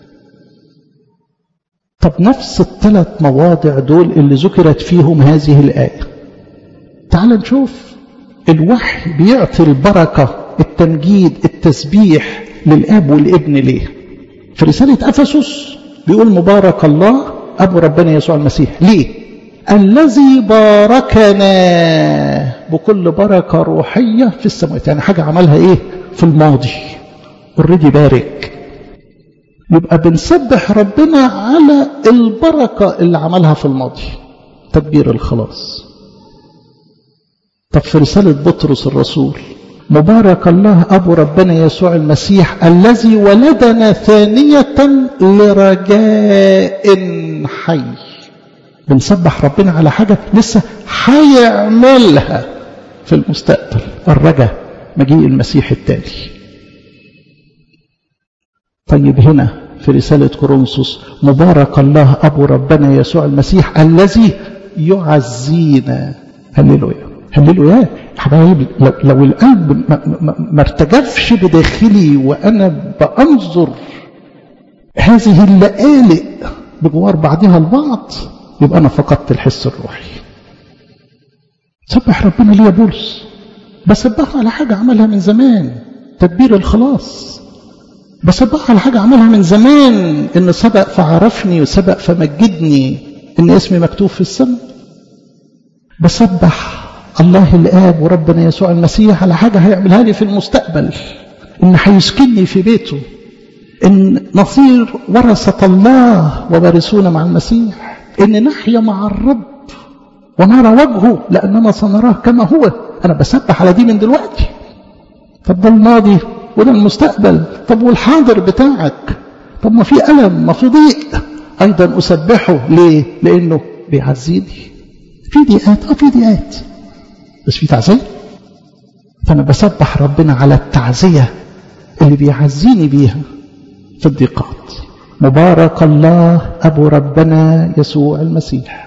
طب نفس الثلاث مواضع دول اللي ذكرت فيهم هذه الآية تعال نشوف الوحي بيعطي البركة التمجيد التسبيح للآب والابن ليه في رسالة أفسس بيقول مبارك الله أبو ربنا يسوع المسيح ليه الذي باركنا بكل بركة روحية في السماوات يعني حاجة عملها ايه في الماضي اوريدي بارك يبقى بنسبح ربنا على البركة اللي عملها في الماضي تدبير الخلاص طب في رسالة بطرس الرسول مبارك الله أبو ربنا يسوع المسيح الذي ولدنا ثانية لرجاء حي بنسبح ربنا على حاجة لسه هيعملها في المستقبل الرجاء مجيء المسيح التالي طيب هنا في رسالة كورنثوس مبارك الله أبو ربنا يسوع المسيح الذي يعزينا هللويا هللويا حبايب لو, لو القلب ما, ما, ما ارتجفش بداخلي وأنا بأنظر هذه اللآلئ بجوار بعضها البعض يبقى أنا فقدت الحس الروحي سبح ربنا ليه يا بولس بسبحه على حاجة عملها من زمان تدبير الخلاص بسبحه على حاجة عملها من زمان إن سبق فعرفني وسبق فمجدني إن اسمي مكتوب في السماء بسبح الله الآب وربنا يسوع المسيح على حاجة هيعملها لي في المستقبل إن هيسكنني في بيته إن نصير ورثة الله ووارثون مع المسيح إن نحيا مع الرب ونرى وجهه لأننا سنراه كما هو أنا بسبح على دي من دلوقتي طب ده الماضي وده المستقبل طب والحاضر بتاعك طب ما في ألم ما في ضيق أيضا أسبحه ليه لأنه بيعزيني في ضيقات اه في ضيقات بس في تعزية فأنا بسبح ربنا على التعزية اللي بيعزيني بيها في الضيقات مبارك الله أبو ربنا يسوع المسيح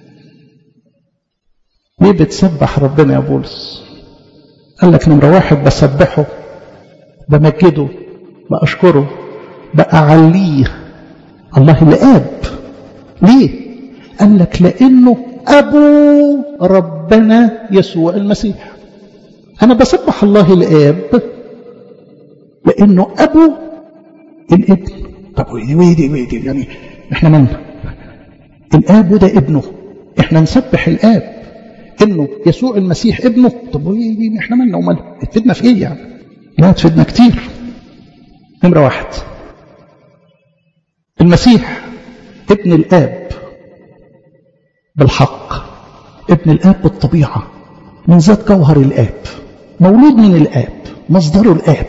ليه بتسبح ربنا يا بولس قال لك نمرة واحد بسبحه بمجده بأشكره بأعليه الله الآب ليه قال لك لأنه أبو ربنا يسوع المسيح أنا بسبح الله الآب لأنه أبو الابن طب ويدي ويدي يعني احنا من الآب وده ابنه احنا نسبح الآب انه يسوع المسيح ابنه طب ويدي احنا مالنا ومالنا تفيدنا في ايه يعني لا تفيدنا كتير نمرة واحد المسيح ابن الآب بالحق ابن الآب بالطبيعة من ذات جوهر الآب مولود من الآب مصدره الآب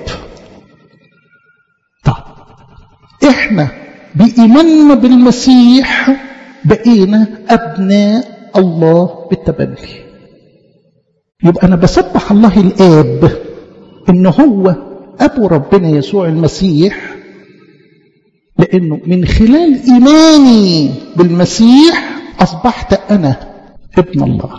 طب احنا بإيماننا بالمسيح بقينا أبناء الله بالتبني يبقى أنا بسبح الله الآب إن هو أبو ربنا يسوع المسيح لأنه من خلال إيماني بالمسيح أصبحت أنا ابن الله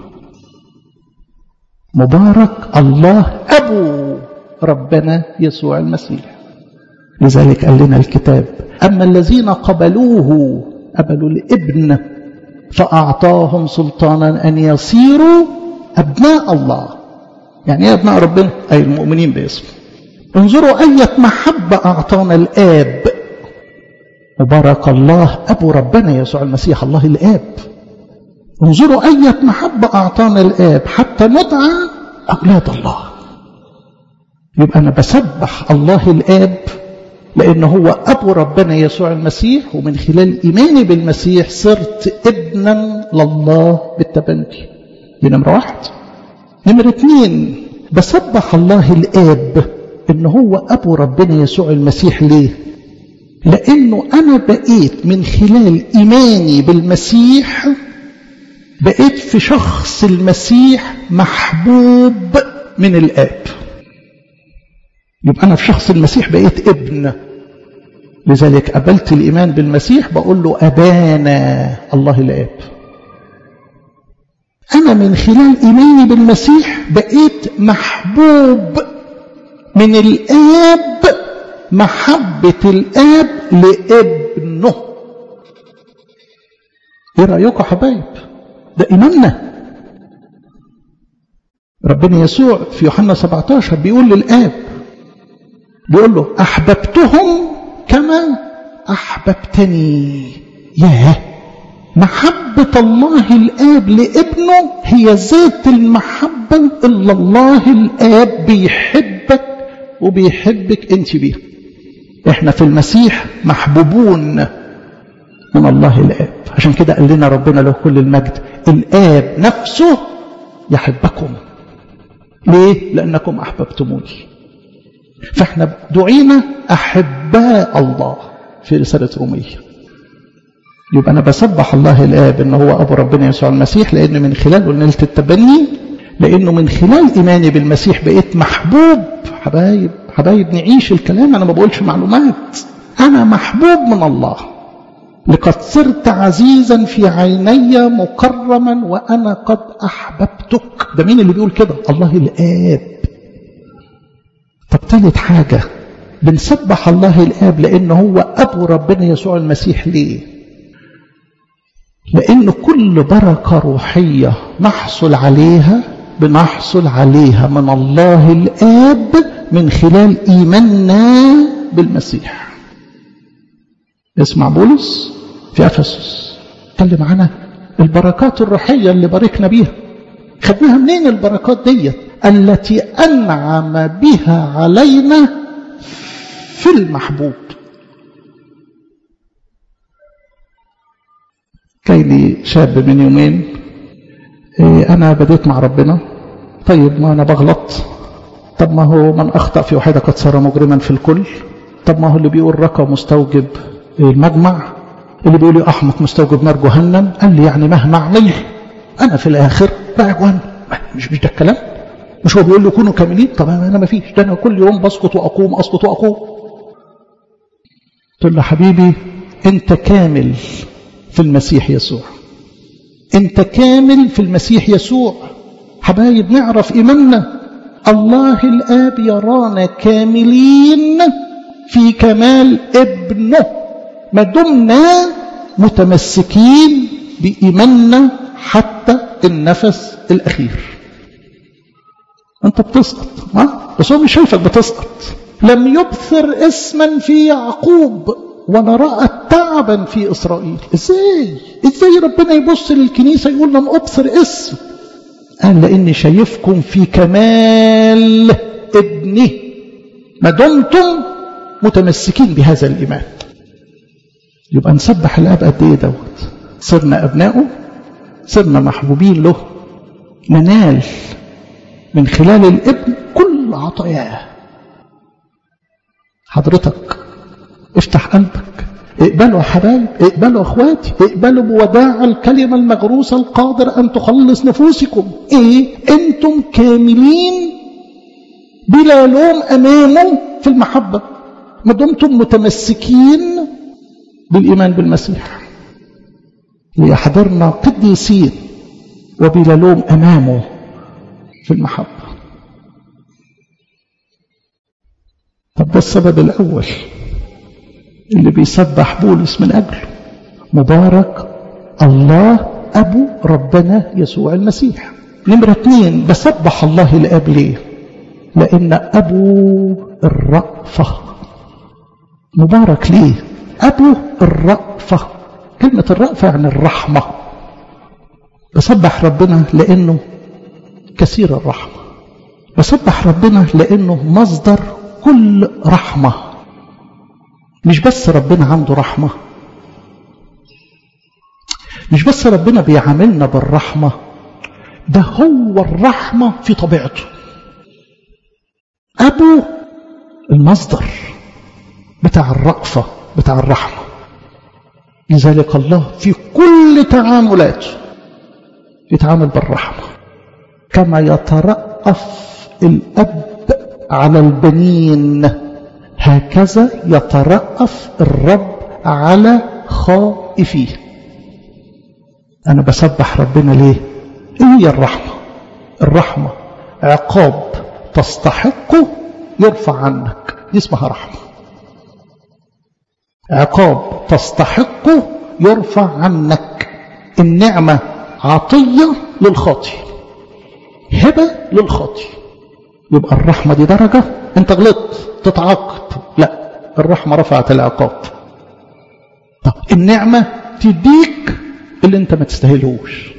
مبارك الله أبو ربنا يسوع المسيح لذلك قال لنا الكتاب أما الذين قبلوه قبلوا الابن فأعطاهم سلطانا أن يصيروا أبناء الله يعني ايه أبناء ربنا أي المؤمنين باسمه انظروا أية محبة أعطانا الآب مبارك الله أبو ربنا يسوع المسيح الله الآب انظروا أية محبة أعطانا الآب حتى ندعى أولاد الله يبقى أنا بسبح الله الآب لأنه هو أبو ربنا يسوع المسيح ومن خلال إيماني بالمسيح صرت ابنا لله بالتبني دي نمرة واحد نمرة اثنين بسبح الله الآب إن هو أبو ربنا يسوع المسيح ليه لأنه أنا بقيت من خلال إيماني بالمسيح بقيت في شخص المسيح محبوب من الآب يبقى أنا في شخص المسيح بقيت ابن لذلك قبلت الإيمان بالمسيح بقول له أبانا الله الآب أنا من خلال إيماني بالمسيح بقيت محبوب من الآب محبة الآب لابنه إيه رأيكم حبايب ده إيماننا ربنا يسوع في يوحنا 17 بيقول للآب بيقول له أحببتهم كما أحببتني ياه محبة الله الآب لابنه هي ذات المحبة اللي الله الآب بيحبك وبيحبك انت بيها احنا في المسيح محبوبون من الله الآب عشان كده قال لنا ربنا له كل المجد الآب نفسه يحبكم ليه؟ لأنكم أحببتموني فاحنا دعينا أحباء الله في رسالة رومية يبقى أنا بسبح الله الآب إن هو أبو ربنا يسوع المسيح لأن من خلاله نلت التبني لأنه من خلال إيماني بالمسيح بقيت محبوب حبايب حبايب نعيش الكلام أنا ما بقولش معلومات أنا محبوب من الله لقد صرت عزيزا في عيني مكرما وأنا قد أحببتك ده مين اللي بيقول كده الله الآب طب ثالث حاجة بنسبح الله الآب لأنه هو أبو ربنا يسوع المسيح ليه لأن كل بركة روحية نحصل عليها بنحصل عليها من الله الآب من خلال إيماننا بالمسيح اسمع بولس في أفسس اتكلم عنها البركات الروحية اللي باركنا بيها خدناها منين البركات ديت التي أنعم بها علينا في المحبوب كي لي شاب من يومين إيه أنا بديت مع ربنا طيب ما أنا بغلط طب ما هو من أخطأ في واحدة قد صار مجرما في الكل طب ما هو اللي بيقول رقى مستوجب المجمع اللي بيقول لي أحمق مستوجب نار جهنم قال لي يعني مهما أعمل أنا في الآخر رايح جهنم مش مش ده الكلام مش هو بيقول لي كونوا كاملين طب أنا ما فيش ده أنا كل يوم بسقط وأقوم أسقط وأقوم قلت له حبيبي أنت كامل في المسيح يسوع أنت كامل في المسيح يسوع حبايب نعرف إيماننا الله الآب يرانا كاملين في كمال ابنه ما دمنا متمسكين بإيماننا حتى النفس الأخير أنت بتسقط ما؟ بس هو مش شايفك بتسقط لم يبثر اسما في يعقوب ولا رأى تعبا في إسرائيل إزاي إزاي ربنا يبص للكنيسة يقول لم أبصر اسم قال لأني شايفكم في كمال ابنه ما دمتم متمسكين بهذا الإيمان يبقى نسبح الأب قد إيه دوت صرنا أبنائه صرنا محبوبين له ننال من خلال الابن كل عطاياه حضرتك افتح قلبك اقبلوا يا حبايب اقبلوا اخواتي اقبلوا بوداع الكلمة المغروسة القادر ان تخلص نفوسكم ايه انتم كاملين بلا لوم امامه في المحبة ما دمتم متمسكين بالإيمان بالمسيح ليحضرنا قديسين وبلا لوم أمامه في المحبة طب ده السبب الأول اللي بيسبح بولس من أجله مبارك الله أبو ربنا يسوع المسيح نمرة اثنين بسبح الله الأب ليه لأن أبو الرأفة مبارك ليه أبو الرأفة كلمة الرأفة يعني الرحمة بسبح ربنا لأنه كثير الرحمة بسبح ربنا لأنه مصدر كل رحمة مش بس ربنا عنده رحمة مش بس ربنا بيعاملنا بالرحمة ده هو الرحمة في طبيعته أبو المصدر بتاع الرأفة بتاع الرحمة لذلك الله في كل تعاملاته يتعامل بالرحمة كما يترأف الأب على البنين هكذا يترأف الرب على خائفيه أنا بسبح ربنا ليه إيه هي الرحمة الرحمة عقاب تستحقه يرفع عنك دي اسمها رحمة عقاب تستحقه يرفع عنك النعمة عطية للخاطي هبة للخاطي يبقى الرحمة دي درجة انت غلطت تتعاقب لا الرحمة رفعت العقاب طب النعمة تديك اللي انت ما تستاهلوش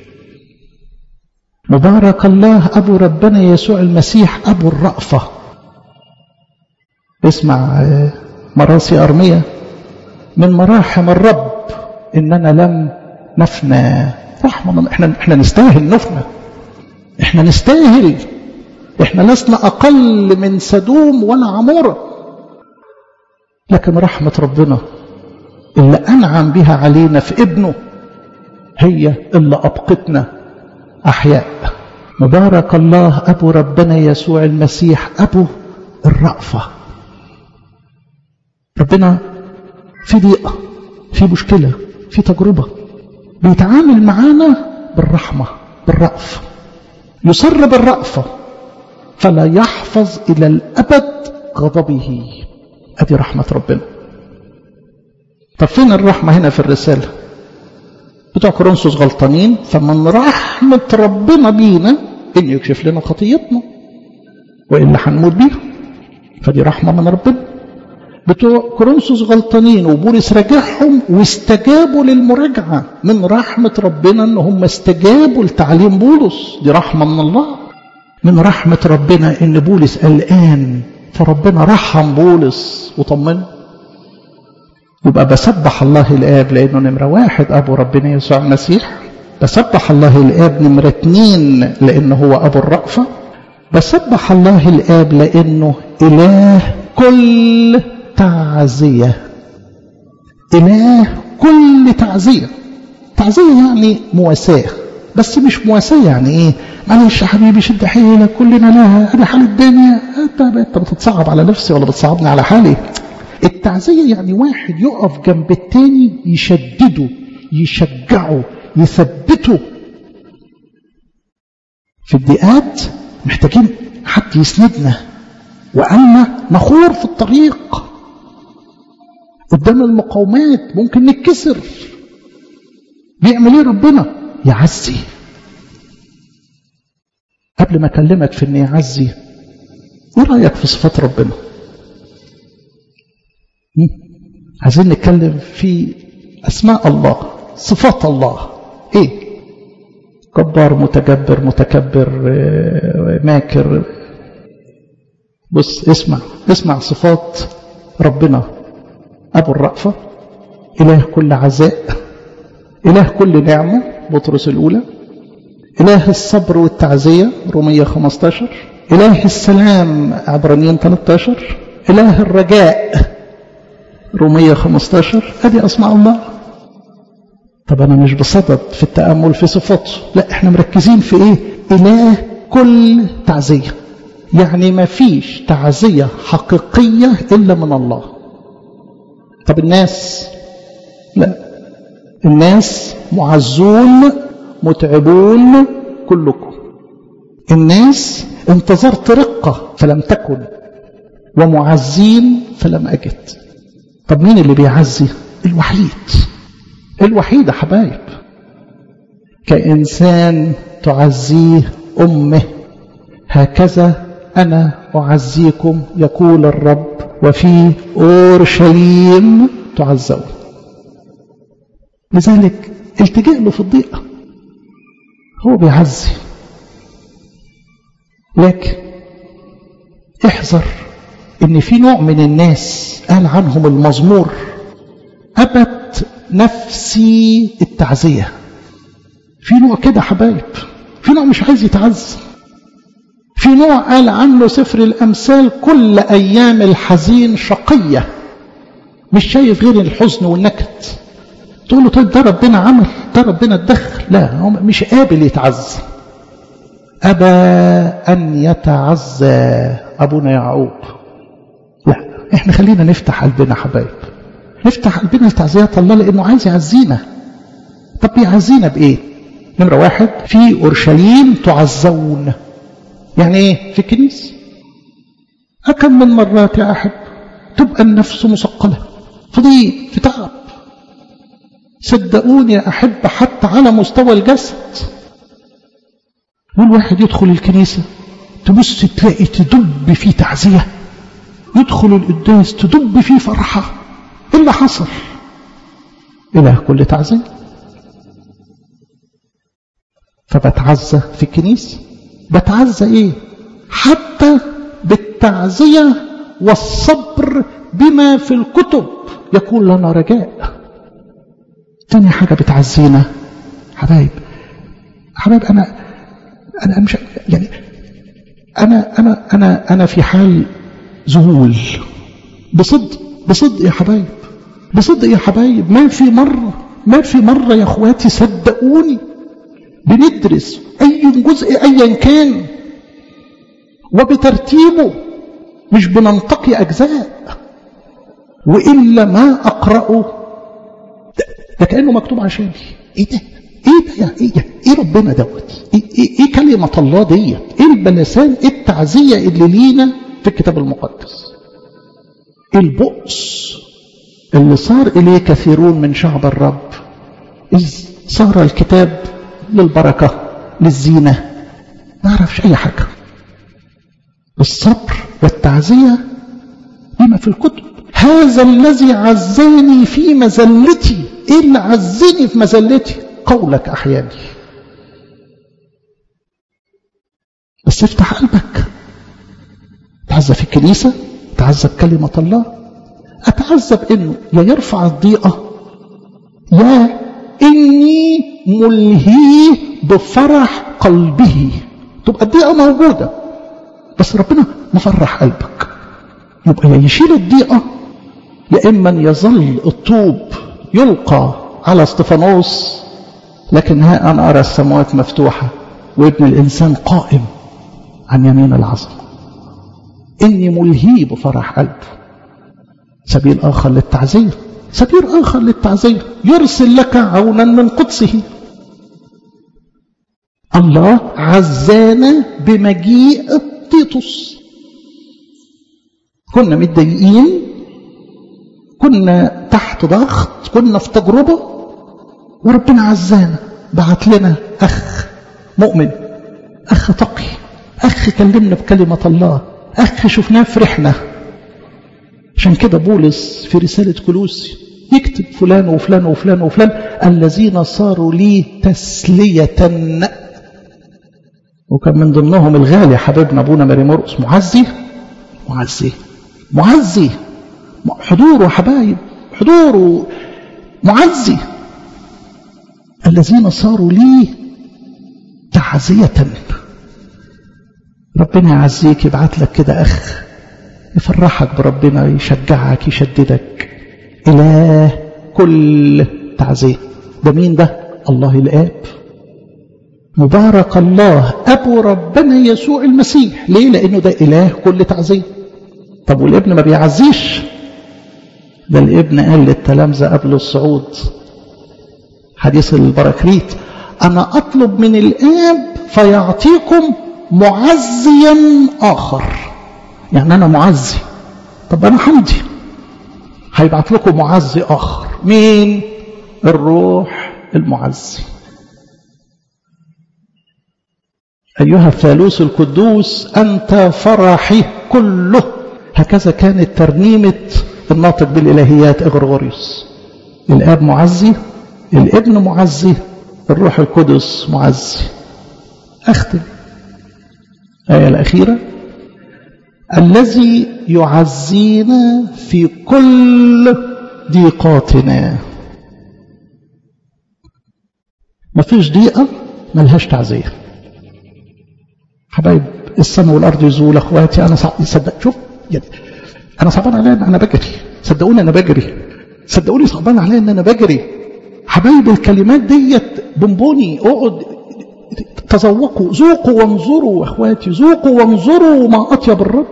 مبارك الله أبو ربنا يسوع المسيح أبو الرأفة اسمع مراسي أرمية من مراحم الرب إننا لم نفنى رحمة احنا, احنا نستاهل نفنى احنا نستاهل احنا لسنا أقل من سدوم ولا عمورة لكن رحمة ربنا اللي أنعم بها علينا في ابنه هي اللي أبقتنا أحياء مبارك الله أبو ربنا يسوع المسيح أبو الرأفة ربنا في ضيقة في مشكلة في تجربة بيتعامل معانا بالرحمة بالرأف يصر بالرأفة فلا يحفظ إلى الأبد غضبه أدي رحمة ربنا طب فين الرحمة هنا في الرسالة بتوع كورنثوس غلطانين فمن رحمة ربنا بينا إن يكشف لنا خطيتنا وإلا هنموت بيها فدي رحمة من ربنا بتوع كورنثوس غلطانين وبولس راجعهم واستجابوا للمراجعة من رحمة ربنا ان هم استجابوا لتعليم بولس دي رحمة من الله من رحمة ربنا ان بولس قلقان فربنا رحم بولس وطمنه يبقى بسبح الله الآب لأنه نمرة واحد أبو ربنا يسوع المسيح بسبح الله الآب نمرة اتنين لأنه هو أبو الرأفة بسبح الله الآب لأنه إله كل تعزية إله كل تعزية تعزية يعني مواساة بس مش مواساة يعني ايه معلش يا حبيبي شد حيلك كلنا لها انا حال الدنيا انت انت بتتصعب على نفسي ولا بتصعبني على حالي التعزية يعني واحد يقف جنب التاني يشدده يشجعه يثبته في الضيقات محتاجين حد يسندنا وأما نخور في الطريق قدام المقاومات ممكن نتكسر بيعمل ايه ربنا يعزي قبل ما اكلمك في ان يعزي ايه رايك في صفات ربنا عايزين نتكلم في اسماء الله صفات الله ايه جبار متجبر متكبر ماكر بص اسمع اسمع صفات ربنا أبو الرأفة إله كل عزاء إله كل نعمة بطرس الأولى إله الصبر والتعزية رومية 15 إله السلام عبرانيين 13 إله الرجاء رومية 15 هذه أسماء الله طب أنا مش بصدد في التأمل في صفاته لا احنا مركزين في إيه إله كل تعزية يعني ما فيش تعزية حقيقية إلا من الله طب الناس لا الناس معزون متعبون كلكم الناس انتظرت رقة فلم تكن ومعزين فلم أجد طب مين اللي بيعزي الوحيد الوحيد يا حبايب كإنسان تعزيه أمه هكذا أنا أعزيكم يقول الرب وفي أورشليم تعزون لذلك التجاء له في الضيقة هو بيعزي لكن احذر ان في نوع من الناس قال عنهم المزمور أبت نفسي التعزية في نوع كده حبايب في نوع مش عايز يتعزى في نوع قال عنه سفر الأمثال كل أيام الحزين شقية مش شايف غير الحزن والنكد تقول له طيب ده ربنا عمل ده ربنا اتدخل لا هو مش قابل يتعزى أبى أن يتعزى أبونا يعقوب لا احنا خلينا نفتح قلبنا حبايب نفتح قلبنا لتعزيات الله لأنه عايز يعزينا طب بيعزينا بإيه نمرة واحد في أورشليم تعزون يعني ايه في الكنيسة أكم من مرات يا أحب تبقى النفس مثقلة في ضيق في تعب صدقوني يا أحب حتى على مستوى الجسد والواحد يدخل الكنيسة تبص تلاقي تدب فيه تعزية يدخل القداس تدب فيه فرحة إيه اللي حصل إله كل تعزية فبتعزى في الكنيسة بتعزى إيه حتى بالتعزية والصبر بما في الكتب يكون لنا رجاء تاني حاجة بتعزينا حبايب حبايب أنا أنا مش يعني أنا أنا أنا أنا في حال ذهول بصدق بصدق يا حبايب بصدق يا حبايب ما في مرة ما في مرة يا اخواتي صدقوني بندرس أي جزء أيا كان وبترتيبه مش بننتقي أجزاء وإلا ما أقرأه ده, ده كأنه مكتوب عشاني إيه ده ايه ده يا ايه ايه ربنا دوت ايه, إيه, ايه كلمة الله ديت ايه البلسان ايه التعزية اللي لينا في الكتاب المقدس البؤس اللي صار اليه كثيرون من شعب الرب إذ صار الكتاب للبركة للزينة ما اعرفش اي حاجة الصبر والتعزية بما في الكتب هذا الذي عزاني في مزلتي ايه اللي عزني في مزلتي قولك أحياني بس افتح قلبك تعزى في الكنيسة تعزى بكلمة الله أتعزى بأنه يا يرفع الضيقة يا إني ملهيه بفرح قلبه تبقى الضيقة موجودة بس ربنا مفرح قلبك يبقى يا يشيل الضيقة يا إما يظل الطوب يلقى على استفانوس لكن ها أنا أرى السماوات مفتوحة وابن الإنسان قائم عن يمين العظمة إني ملهي بفرح قلبه سبيل آخر للتعزية سبيل آخر للتعزية يرسل لك عونا من قدسه الله عزانا بمجيء تيتوس كنا متضايقين كنا تحت ضغط كنا في تجربة وربنا عزانا بعت لنا أخ مؤمن أخ تقي أخ كلمنا بكلمة الله أخ شفناه فرحنا عشان كده بولس في رسالة كلوسي يكتب فلان وفلان وفلان وفلان الذين صاروا لي تسلية وكان من ضمنهم الغالي حبيبنا أبونا ماري مرقس معزي معزي معزي حضوره حبايب حضوره معزي الذين صاروا لي تعزية ربنا يعزيك يبعت لك كده أخ يفرحك بربنا يشجعك يشددك إله كل تعزية ده مين ده الله الآب مبارك الله أبو ربنا يسوع المسيح ليه لأنه ده إله كل تعزية طب والابن ما بيعزيش ده الابن قال للتلامذة قبل الصعود حديث البراكريت أنا أطلب من الآب فيعطيكم معزيا آخر يعني أنا معزي طب أنا حمدي هيبعت لكم معزي آخر مين الروح المعزي أيها الثالوث القدوس أنت فرحي كله هكذا كانت ترنيمة الناطق بالإلهيات إغرغوريوس الآب معزي الابن معزي الروح القدس معزي أختم الآية الأخيرة الذي يعزينا في كل ضيقاتنا ما فيش ضيقة ملهاش تعزية حبايب السماء والأرض يزول أخواتي أنا صعب صدق شوف يعني أنا صعبان عليا أنا بجري صدقوني أنا بجري صدقوني صعبان عليا أن أنا بجري حبايب الكلمات ديت بونبوني اقعد تذوقوا ذوقوا وانظروا اخواتي ذوقوا وانظروا ما اطيب الرب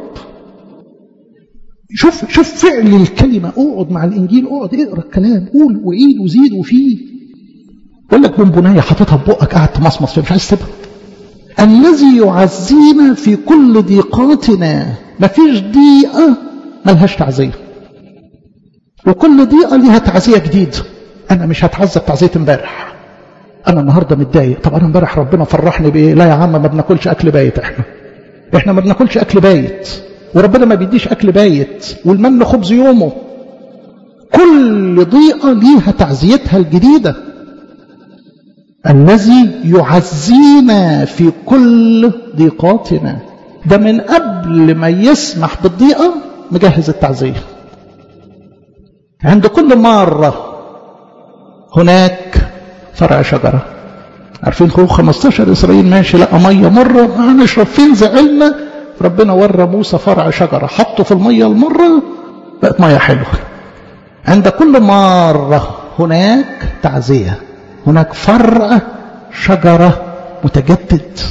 شوف شوف فعل الكلمه اقعد مع الانجيل اقعد اقرا الكلام قول وعيد وزيد وفيه يقول لك بونبونايه حاططها في بقك قاعد تمصمص فيها مش عايز تسيبها الذي يعزينا في كل ضيقاتنا مفيش ضيقه ملهاش تعزيه وكل ضيقه ليها تعزيه جديده انا مش هتعذب تعزيه امبارح انا النهارده متضايق طب انا امبارح ربنا فرحني بايه لا يا عم ما بناكلش اكل بايت احنا احنا ما بناكلش اكل بايت وربنا ما بيديش اكل بايت والمن خبز يومه كل ضيقه ليها تعزيتها الجديده الذي يعزينا في كل ضيقاتنا ده من قبل ما يسمح بالضيقه مجهز التعزيه عند كل مره هناك فرع شجرة عارفين خو 15 إسرائيل ماشي لقى مية مرة هنشرب فين زعلنا ربنا ورى موسى فرع شجرة حطه في المية المرة بقت مية حلوة عند كل مرة هناك تعزية هناك فرع شجرة متجدد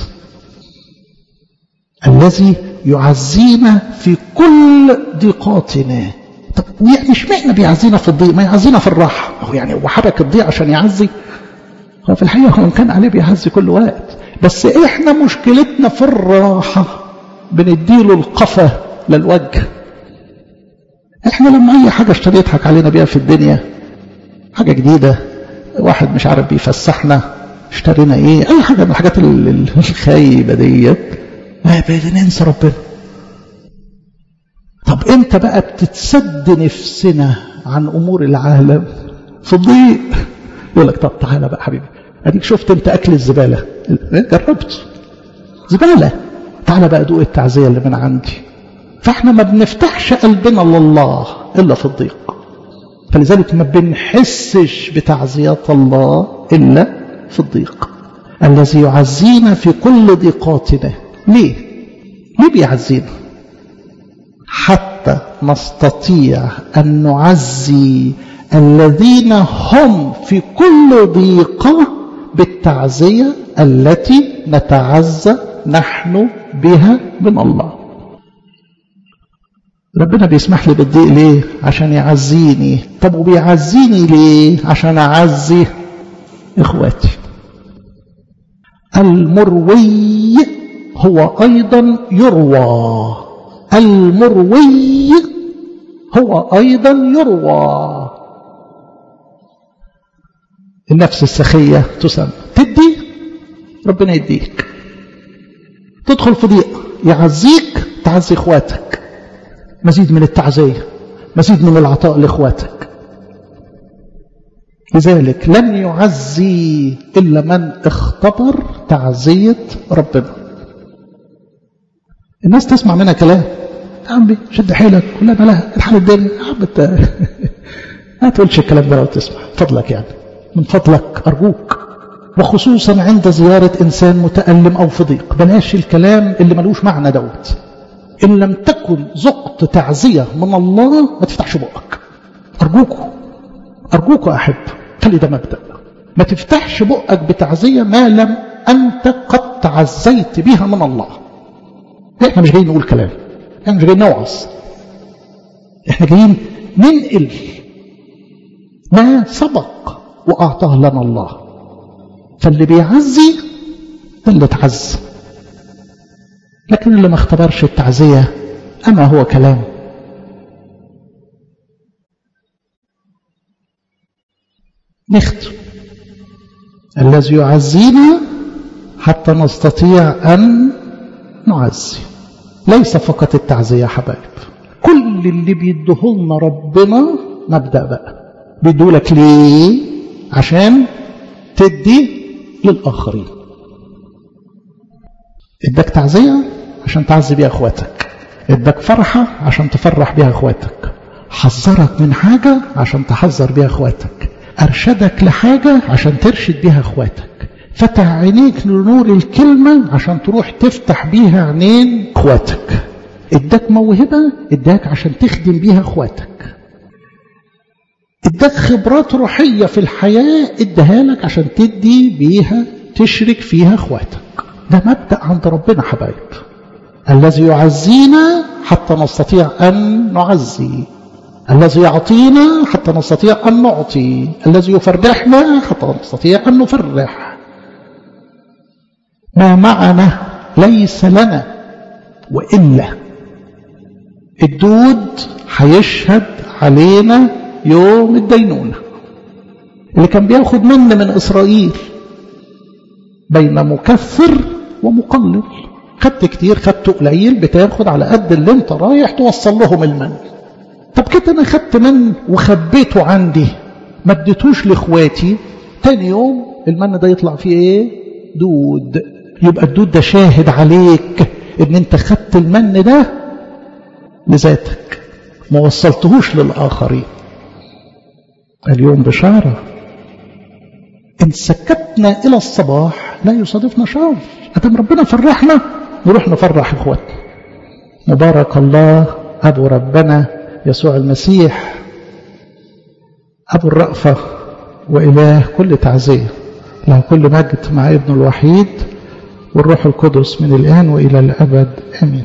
الذي يعزينا في كل ضيقاتنا طب يعني اشمعنى بيعزينا في الضيق ما يعزينا في الراحه هو يعني هو حرك الضيق عشان يعزي هو في الحقيقه هو كان عليه بيعزي كل وقت بس احنا مشكلتنا في الراحه بنديله القفا للوجه احنا لما اي حاجه اشتري يضحك علينا بيها في الدنيا حاجه جديده واحد مش عارف بيفسحنا اشترينا ايه اي حاجه من الحاجات الخايبه ديت بننسى ربنا طب امتى بقى بتتسد نفسنا عن امور العالم في الضيق يقول لك طب تعالى بقى حبيبي اديك شفت انت اكل الزباله جربت زباله تعالى بقى دوق التعزيه اللي من عندي فاحنا ما بنفتحش قلبنا لله الا في الضيق فلذلك ما بنحسش بتعزيات الله الا في الضيق الذي يعزينا في كل ضيقاتنا ليه ليه بيعزينا حتى نستطيع أن نعزي الذين هم في كل ضيقة بالتعزية التي نتعزى نحن بها من الله ربنا بيسمح لي بالضيق ليه عشان يعزيني طب وبيعزيني ليه عشان أعزي إخواتي المروي هو أيضا يروى المروي هو أيضا يروى النفس السخية تسمى تدي ربنا يديك تدخل في ضيق يعزيك تعزي اخواتك مزيد من التعزية مزيد من العطاء لاخواتك لذلك لن يعزي إلا من اختبر تعزية ربنا الناس تسمع منها كلام يا عمي شد حيلك ولا مالها الحال الدنيا يا عم انت ما تقولش الكلام ده لو تسمع فضلك يعني من فضلك أرجوك وخصوصا عند زيارة إنسان متألم أو في ضيق بلاش الكلام اللي ملوش معنى دوت إن لم تكن ذقت تعزية من الله ما تفتحش بقك أرجوكوا أرجوكوا أحب خلي ده مبدأ ما تفتحش بقك بتعزية ما لم أنت قد تعزيت بها من الله احنا مش جايين نقول كلام احنا مش جايين نوعظ احنا جايين ننقل ما سبق وأعطاه لنا الله فاللي بيعزي ده اللي اتعزى لكن اللي ما اختبرش التعزية أما هو كلام نختم الذي يعزينا حتى نستطيع أن نعزي ليس فقط التعزية يا حبايب كل اللي بيديهولنا ربنا نبدأ بقى بيدولك ليه عشان تدي للآخرين اداك تعزية عشان تعزي بيها اخواتك اداك فرحة عشان تفرح بيها اخواتك حذرك من حاجة عشان تحذر بيها اخواتك ارشدك لحاجة عشان ترشد بيها اخواتك فتح عينيك لنور الكلمة عشان تروح تفتح بيها عينين اخواتك اداك موهبة اداك عشان تخدم بيها اخواتك اداك خبرات روحية في الحياة اداها لك عشان تدي بيها تشرك فيها اخواتك ده مبدأ عند ربنا حبايب الذي يعزينا حتى نستطيع أن نعزي الذي يعطينا حتى نستطيع أن نعطي الذي يفرحنا حتى نستطيع أن نفرح ما معنا ليس لنا وإلا الدود هيشهد علينا يوم الدينونة اللي كان بياخد من من إسرائيل بين مكثر ومقلل خدت كتير خدت قليل بتاخد على قد اللي انت رايح توصل لهم المن طب كده انا خدت من وخبيته عندي ما اديتوش لاخواتي تاني يوم المن ده يطلع فيه ايه دود يبقى الدود ده شاهد عليك ان انت خدت المن ده لذاتك ما وصلتهوش للاخرين اليوم بشاره إن سكتنا إلى الصباح لا يصادفنا شر أدام ربنا فرحنا نروح نفرح إخواتنا مبارك الله أبو ربنا يسوع المسيح أبو الرأفة وإله كل تعزية له كل مجد مع ابن الوحيد والروح القدس من الآن وإلى الأبد آمين